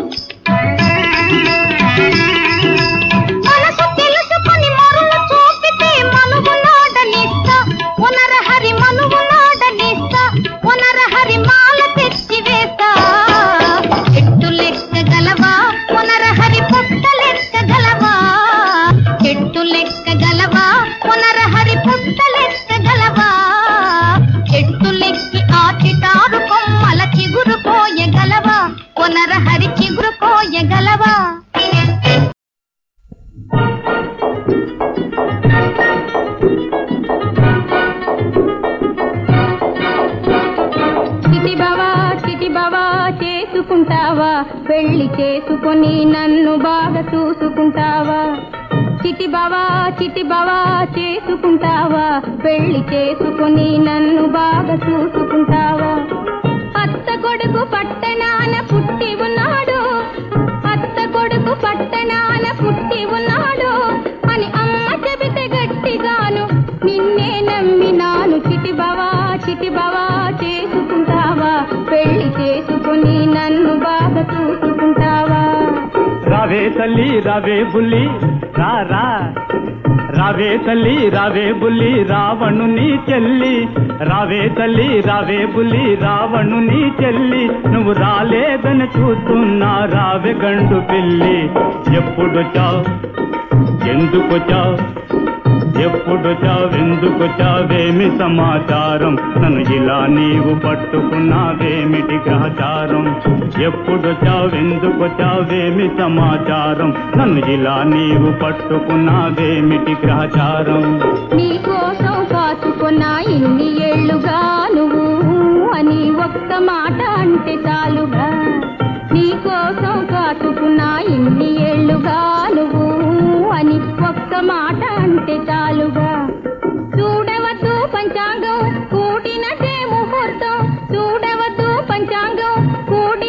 S18: మనసు తెలుసుకొని మరులు చూపితే మనువు నాడనిస్తా పునరహరి మనువు నాడనిస్తా పునరహరి మాల తెచ్చి వేస్తా చెట్టు లెక్కగలవా పునరహరి పుట్ట లెక్కగలవా చెట్టు లెక్కగలవా పునరహరి పుట్ట లెక్కగలవా చెట్టు లెక్కి ఆ చిటారు కొమ్మల చిగురు కోయగలవా పునరహరి చిగురు కోయగలవా
S17: చిటి బావా చిటి బావా చేసుకుంటావా పెళ్లి చేసుకొని నన్ను బాగా చూసుకుంటావా చిటి బావా చిటి బావా చేసుకుంటావా పెళ్లి చేసుకొని నన్ను బాగా చూసుకుంటావా అత్త కొడుకు పట్టణాన పుట్టి ఉన్నాడు అత్త కొడుకు పట్టణాన పుట్టి ఉన్నాడు అని అమ్మ చెబితే గట్టిగాను నిన్నే నమ్మినాను చిటి బావా చిటి బావా చేసుకుంటావా పెళ్లి చేసుకుని నన్ను బాగా చూసుకుంటావా
S19: రావే తల్లి రావే బుల్లి రా రా రావే తల్లి రావే బుల్లి రావణుని చెల్లి రావే తల్లి రావే బుల్లి రావణుని చెల్లి నువ్వు రాలేదని చూస్తున్నా రావే గండు పిల్లి ఎప్పుడు చావు ఎందుకు చావు ఎప్పుడు చావెందుకు చావేమి సమాచారం నన్ను ఇలా నీవు పట్టుకున్నావేమిటి గ్రహచారం ఎప్పుడు చావెందుకు చావేమి సమాచారం నన్ను ఇలా నీవు పట్టుకున్నావేమిటి గ్రహచారం
S17: నీ కోసం కాచుకున్నా ఇన్ని ఏళ్ళుగా నువ్వు అని ఒక్క మాట అంటే చాలుగా నీ కోసం కాచుకున్నా ఇన్ని ఏళ్ళుగా నువ్వు అని ఒక్క మాట అంటే చాలుగా చూడవద్దు పంచాంగం కూడినటే ముహూర్తం చూడవద్దు పంచాంగం కూడి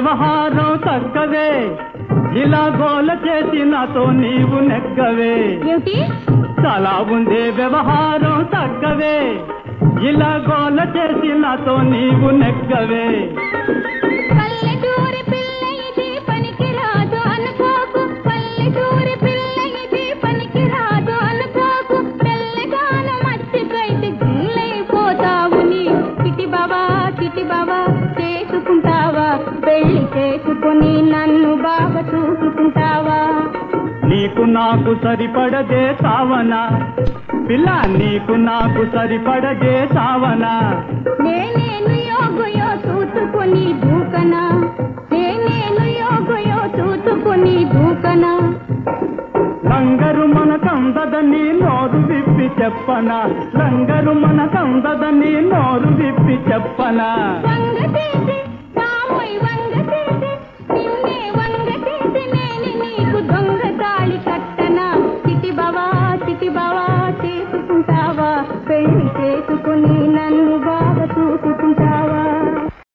S19: వ్యవహారం తగ్గవే ఇలా గోల చేసి నాతో నీవు నెగ్గవే చాలా ఉందే వ్యవహారం తగ్గవే ఇలా గోల చేసి నాతో నీవు నెగ్గవే
S17: పల్లెటూరి పిల్ల ఇది పనికిరాదు అనుకోకు పల్లెటూరి పిల్ల ఇది పనికిరాదు అనుకోకు తెల్లగాను మర్చిపోయితే గిల్లైపోతావు నీ కిటి బాబా కిటి బాబా చేసుకుంటావా పెళ్లి చేసుకుని నన్ను బాగా చూసుకుంటావా
S19: నీకు నాకు సరిపడదే సావనా పిల్ల నీకు నాకు సరిపడదే సావనా
S17: నేనేను యోగయో చూసుకుని దూకనా నేనేను యోగయో చూసుకుని దూకనా
S19: లంగరు మన కందదని నోరు విప్పి చెప్పనా లంగరు మన కందదని నోరు విప్పి చెప్పనా
S17: వంగ చేసి రామోయ్ వంగ చేసి నిన్నే వంగ చేసి నేను నీకు దొంగ తాళి కట్టనా చిటి బావా చిటి బావా చేసుకుంటావా పెళ్లి చేసుకుని నన్ను